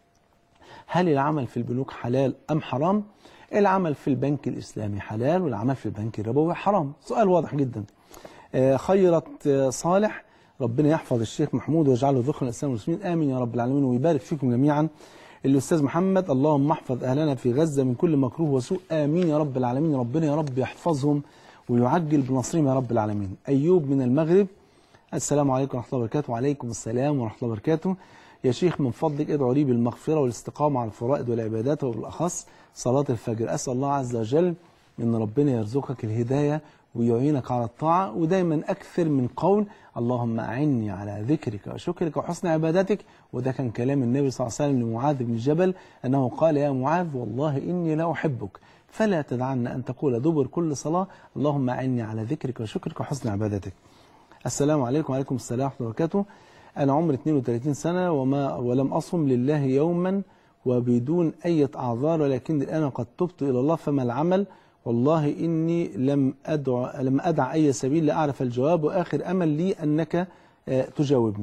هل العمل في البنوك حلال ام حرام؟ العمل في البنك الاسلامي حلال والعمل في البنك الربوي حرام، سؤال واضح جدا. آه، خيرت آه، صالح ربنا يحفظ الشيخ محمود ويجعله ذخر الاسلام والمسلمين امين يا رب العالمين ويبارك فيكم جميعا الاستاذ محمد اللهم احفظ اهلنا في غزه من كل مكروه وسوء امين يا رب العالمين ربنا يا رب يحفظهم ويعجل بنصرهم يا رب العالمين ايوب من المغرب السلام عليكم ورحمه الله وبركاته وعليكم السلام ورحمه الله وبركاته يا شيخ من فضلك ادعوا لي بالمغفره والاستقامه على الفرائض والعبادات وبالاخص صلاه الفجر اسال الله عز وجل ان ربنا يرزقك الهدايه ويعينك على الطاعة ودايما أكثر من قول اللهم أعني على ذكرك وشكرك وحسن عبادتك وده كان كلام النبي صلى الله عليه وسلم لمعاذ بن جبل أنه قال يا معاذ والله إني لا أحبك فلا تدعن أن تقول دبر كل صلاة اللهم أعني على ذكرك وشكرك وحسن عبادتك السلام عليكم وعليكم السلام ورحمة الله وبركاته أنا عمري 32 سنة وما ولم أصم لله يوما وبدون أي أعذار ولكن الآن قد تبت إلى الله فما العمل والله إني لم أدع لم أدع أي سبيل لأعرف الجواب وآخر أمل لي أنك آه، تجاوبني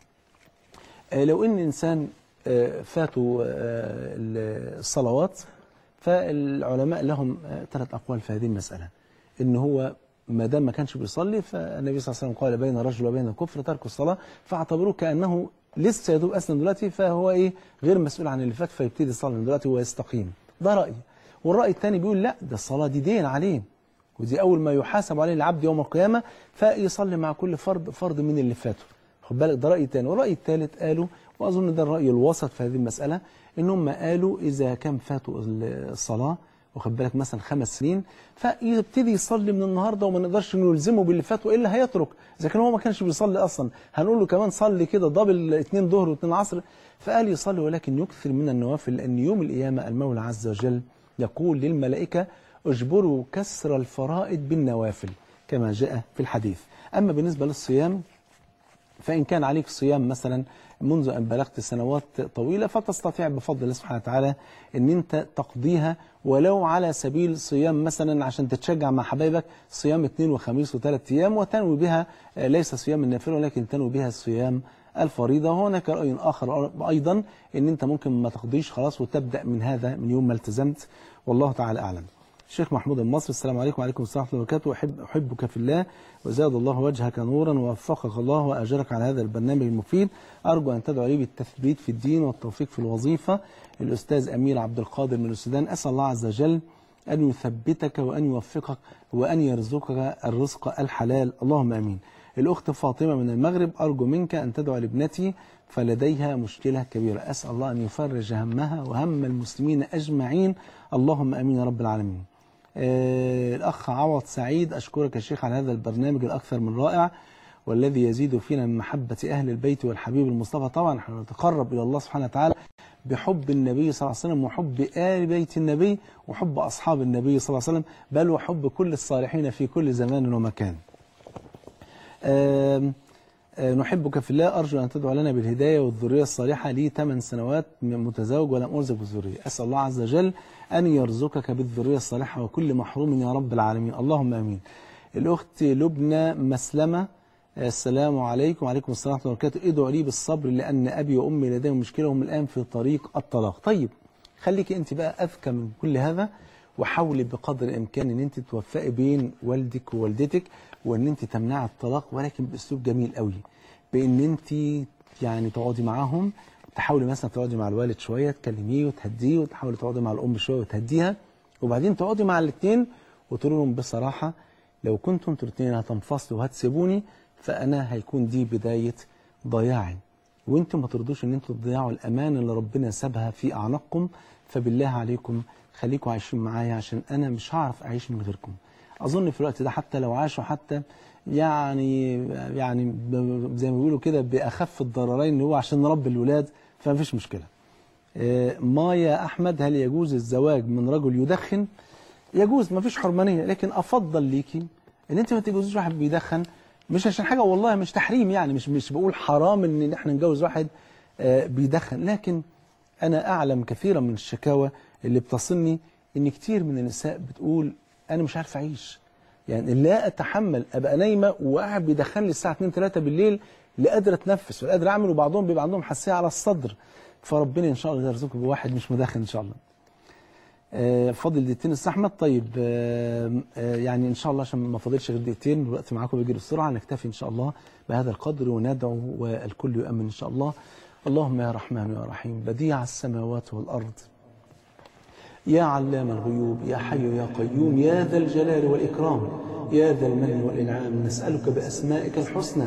آه، لو إن إنسان آه، فاتوا آه، الصلوات فالعلماء لهم آه، ثلاث أقوال في هذه المسألة إن هو ما دام ما كانش بيصلي فالنبي صلى الله عليه وسلم قال بين الرجل وبين الكفر ترك الصلاة فاعتبروه كأنه لسه يدوب أسلم دلوقتي فهو إيه غير مسؤول عن اللي فات فيبتدي يصلي من دلوقتي ويستقيم ده رأي والرأي الثاني بيقول لا ده الصلاة دي دين عليه ودي أول ما يحاسب عليه العبد يوم القيامة فيصلي مع كل فرد فرد من اللي فاته خد بالك ده رأي تاني والرأي الثالث قالوا وأظن ده الرأي الوسط في هذه المسألة إن هم قالوا إذا كان فاتوا الصلاة واخد بالك مثلا خمس سنين فيبتدي يصلي من النهارده وما نقدرش نلزمه باللي فات والا هيترك اذا كان هو ما كانش بيصلي اصلا هنقول له كمان صلي كده دبل اثنين ظهر واثنين عصر فقال يصلي ولكن يكثر من النوافل لان يوم القيامه المولى عز وجل يقول للملائكه اجبروا كسر الفرائض بالنوافل كما جاء في الحديث اما بالنسبه للصيام فإن كان عليك صيام مثلا منذ أن بلغت سنوات طويلة فتستطيع بفضل الله سبحانه وتعالى أن أنت تقضيها ولو على سبيل صيام مثلا عشان تتشجع مع حبايبك صيام اثنين وخميس وثلاث أيام وتنوي بها آه، ليس صيام النافلة ولكن تنوي بها صيام الفريضة وهناك رأي آخر أيضا أن أنت ممكن ما تقضيش خلاص وتبدأ من هذا من يوم ما التزمت والله تعالى أعلم الشيخ محمود المصري السلام عليكم وعليكم السلام ورحمة الله وبركاته أحب أحبك في الله وزاد الله وجهك نورا ووفقك الله وأجرك على هذا البرنامج المفيد أرجو أن تدعو لي بالتثبيت في الدين والتوفيق في الوظيفة الأستاذ أمير عبد القادر من السودان أسأل الله عز وجل أن يثبتك وأن يوفقك وأن يرزقك الرزق الحلال اللهم آمين الأخت فاطمة من المغرب أرجو منك أن تدعو لابنتي فلديها مشكلة كبيرة أسأل الله أن يفرج همها وهم المسلمين أجمعين اللهم آمين يا رب العالمين آه، الأخ عوض سعيد أشكرك يا شيخ على هذا البرنامج الأكثر من رائع والذي يزيد فينا من محبة أهل البيت والحبيب المصطفى طبعا احنا نتقرب إلى الله سبحانه وتعالى بحب النبي صلى الله عليه وسلم وحب آل بيت النبي وحب أصحاب النبي صلى الله عليه وسلم بل وحب كل الصالحين في كل زمان ومكان آم، آه، نحبك في الله أرجو أن تدعو لنا بالهداية والذرية الصالحة لي ثمان سنوات من متزوج ولم أرزق بالذرية أسأل الله عز وجل أن يرزقك بالذرية الصالحة وكل محروم يا رب العالمين اللهم آمين الأخت لبنى مسلمة السلام عليكم وعليكم السلام ورحمة الله وبركاته ادعوا لي بالصبر لأن أبي وأمي لديهم مشكلة وهم الآن في طريق الطلاق طيب خليك أنت بقى أذكى من كل هذا وحاولي بقدر الإمكان أن أنت توفقي بين والدك ووالدتك وأن أنت تمنعي الطلاق ولكن بأسلوب جميل قوي بأن أنت يعني تقعدي معاهم تحاولي مثلا تقعدي مع الوالد شوية تكلميه وتهديه وتحاولي تقعدي مع الأم شوية وتهديها وبعدين تقعدي مع الاثنين وتقولوا لهم بصراحة لو كنتم انتوا الاثنين هتنفصلوا وهتسيبوني فأنا هيكون دي بداية ضياعي وانتم ما ترضوش ان انتوا تضيعوا الأمان اللي ربنا سابها في أعناقكم فبالله عليكم خليكم عايشين معايا عشان أنا مش هعرف أعيش من غيركم أظن في الوقت ده حتى لو عاشوا حتى يعني يعني ب- زي ما بيقولوا كده بأخف الضررين اللي هو عشان نربي الولاد فما فيش مشكلة آه، مايا أحمد هل يجوز الزواج من رجل يدخن يجوز ما فيش حرمانية لكن أفضل ليكي ان انت ما تتجوزيش واحد بيدخن مش عشان حاجة والله مش تحريم يعني مش مش بقول حرام ان احنا نتجوز واحد آه، بيدخن لكن انا اعلم كثيرا من الشكاوى اللي بتصلني ان كتير من النساء بتقول انا مش عارف اعيش يعني لا اتحمل ابقى نايمه وقاعد بيدخن لي الساعه 2 3 بالليل لا قادر اتنفس ولا قادر اعمل وبعضهم بيبقى عندهم حساسيه على الصدر فربنا ان شاء الله يرزقكم بواحد مش مدخن ان شاء الله آه، فاضل دقيقتين استاذ احمد طيب آه، آه، يعني ان شاء الله عشان ما فاضلش غير دقيقتين الوقت معاكم بيجري بسرعه نكتفي ان شاء الله بهذا القدر وندعو والكل يؤمن ان شاء الله اللهم يا رحمن يا رحيم بديع السماوات والارض يا علام الغيوب يا حي يا قيوم يا ذا الجلال والإكرام يا ذا المن والإنعام نسألك بأسمائك الحسنى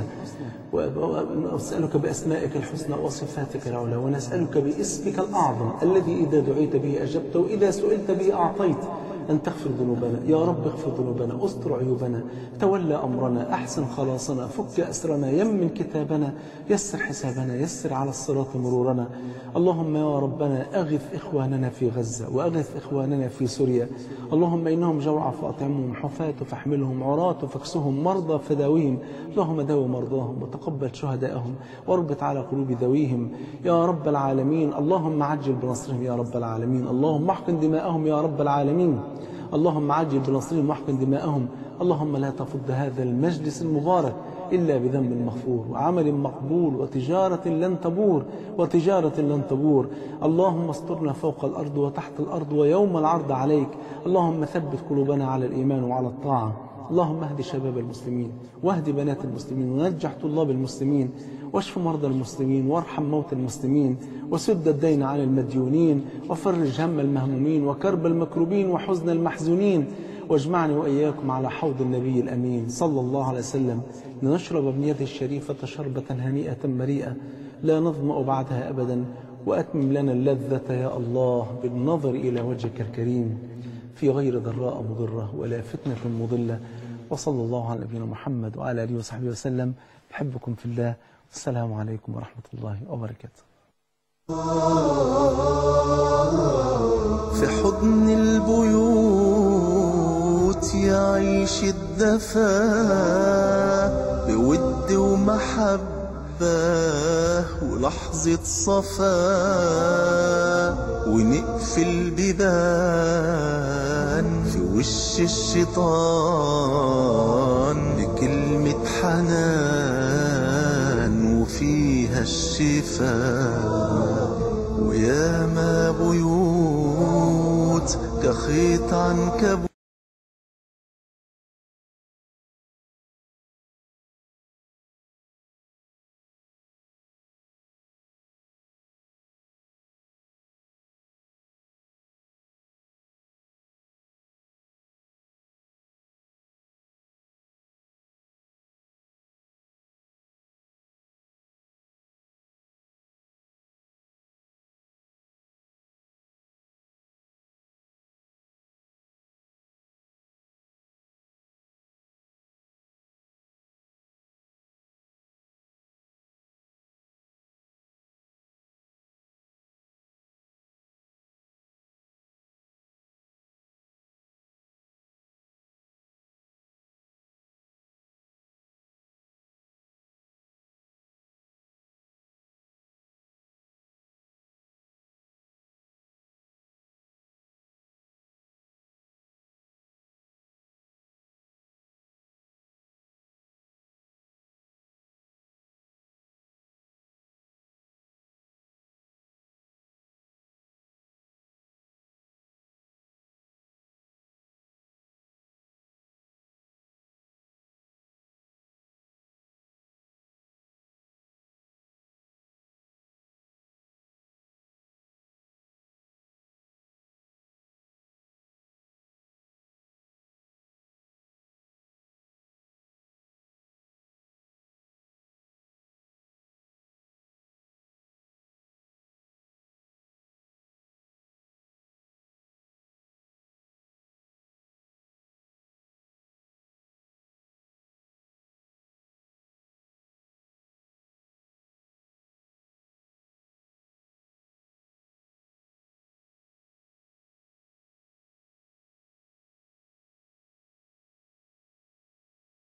ونسألك بأسمائك الحسنى وصفاتك العلى ونسألك باسمك الأعظم الذي إذا دعيت به أجبت وإذا سئلت به أعطيت أن تغفر ذنوبنا يا رب اغفر ذنوبنا استر عيوبنا تولى أمرنا أحسن خلاصنا فك أسرنا يمن كتابنا يسر حسابنا يسر على الصراط مرورنا اللهم يا ربنا أغث إخواننا في غزة وأغث إخواننا في سوريا اللهم إنهم جوع فأطعمهم حفاة فاحملهم عراة فاكسهم مرضى فداويهم اللهم داو مرضاهم وتقبل شهداءهم واربط على قلوب ذويهم يا رب العالمين اللهم عجل بنصرهم يا رب العالمين اللهم احقن دماءهم يا رب العالمين اللهم عجل بنصرهم واحقن دماءهم اللهم لا تفض هذا المجلس المبارك إلا بذنب مغفور وعمل مقبول وتجارة لن تبور وتجارة لن تبور اللهم استرنا فوق الأرض وتحت الأرض ويوم العرض عليك اللهم ثبت قلوبنا على الإيمان وعلى الطاعة اللهم اهد شباب المسلمين واهد بنات المسلمين ونجح طلاب المسلمين واشف مرضى المسلمين وارحم موتى المسلمين وسد الدين عن المديونين وفرج هم المهمومين وكرب المكروبين وحزن المحزونين واجمعني وإياكم على حوض النبي الأمين صلى الله عليه وسلم لنشرب من يده الشريفة شربة هنيئة مريئة لا نظمأ بعدها أبدا وأتمم لنا اللذة يا الله بالنظر إلى وجهك الكريم في غير ضراء مضرة ولا فتنة مضلة وصلى الله على نبينا محمد وعلى آله وصحبه وسلم بحبكم في الله والسلام عليكم ورحمة الله وبركاته
في حضن البيوت يعيش الدفا بود ومحبة ولحظة صفا ونقفل بيبان في وش الشيطان بكلمة حنان وفيها الشفاء ويا ما بيوت كخيط عنكبوت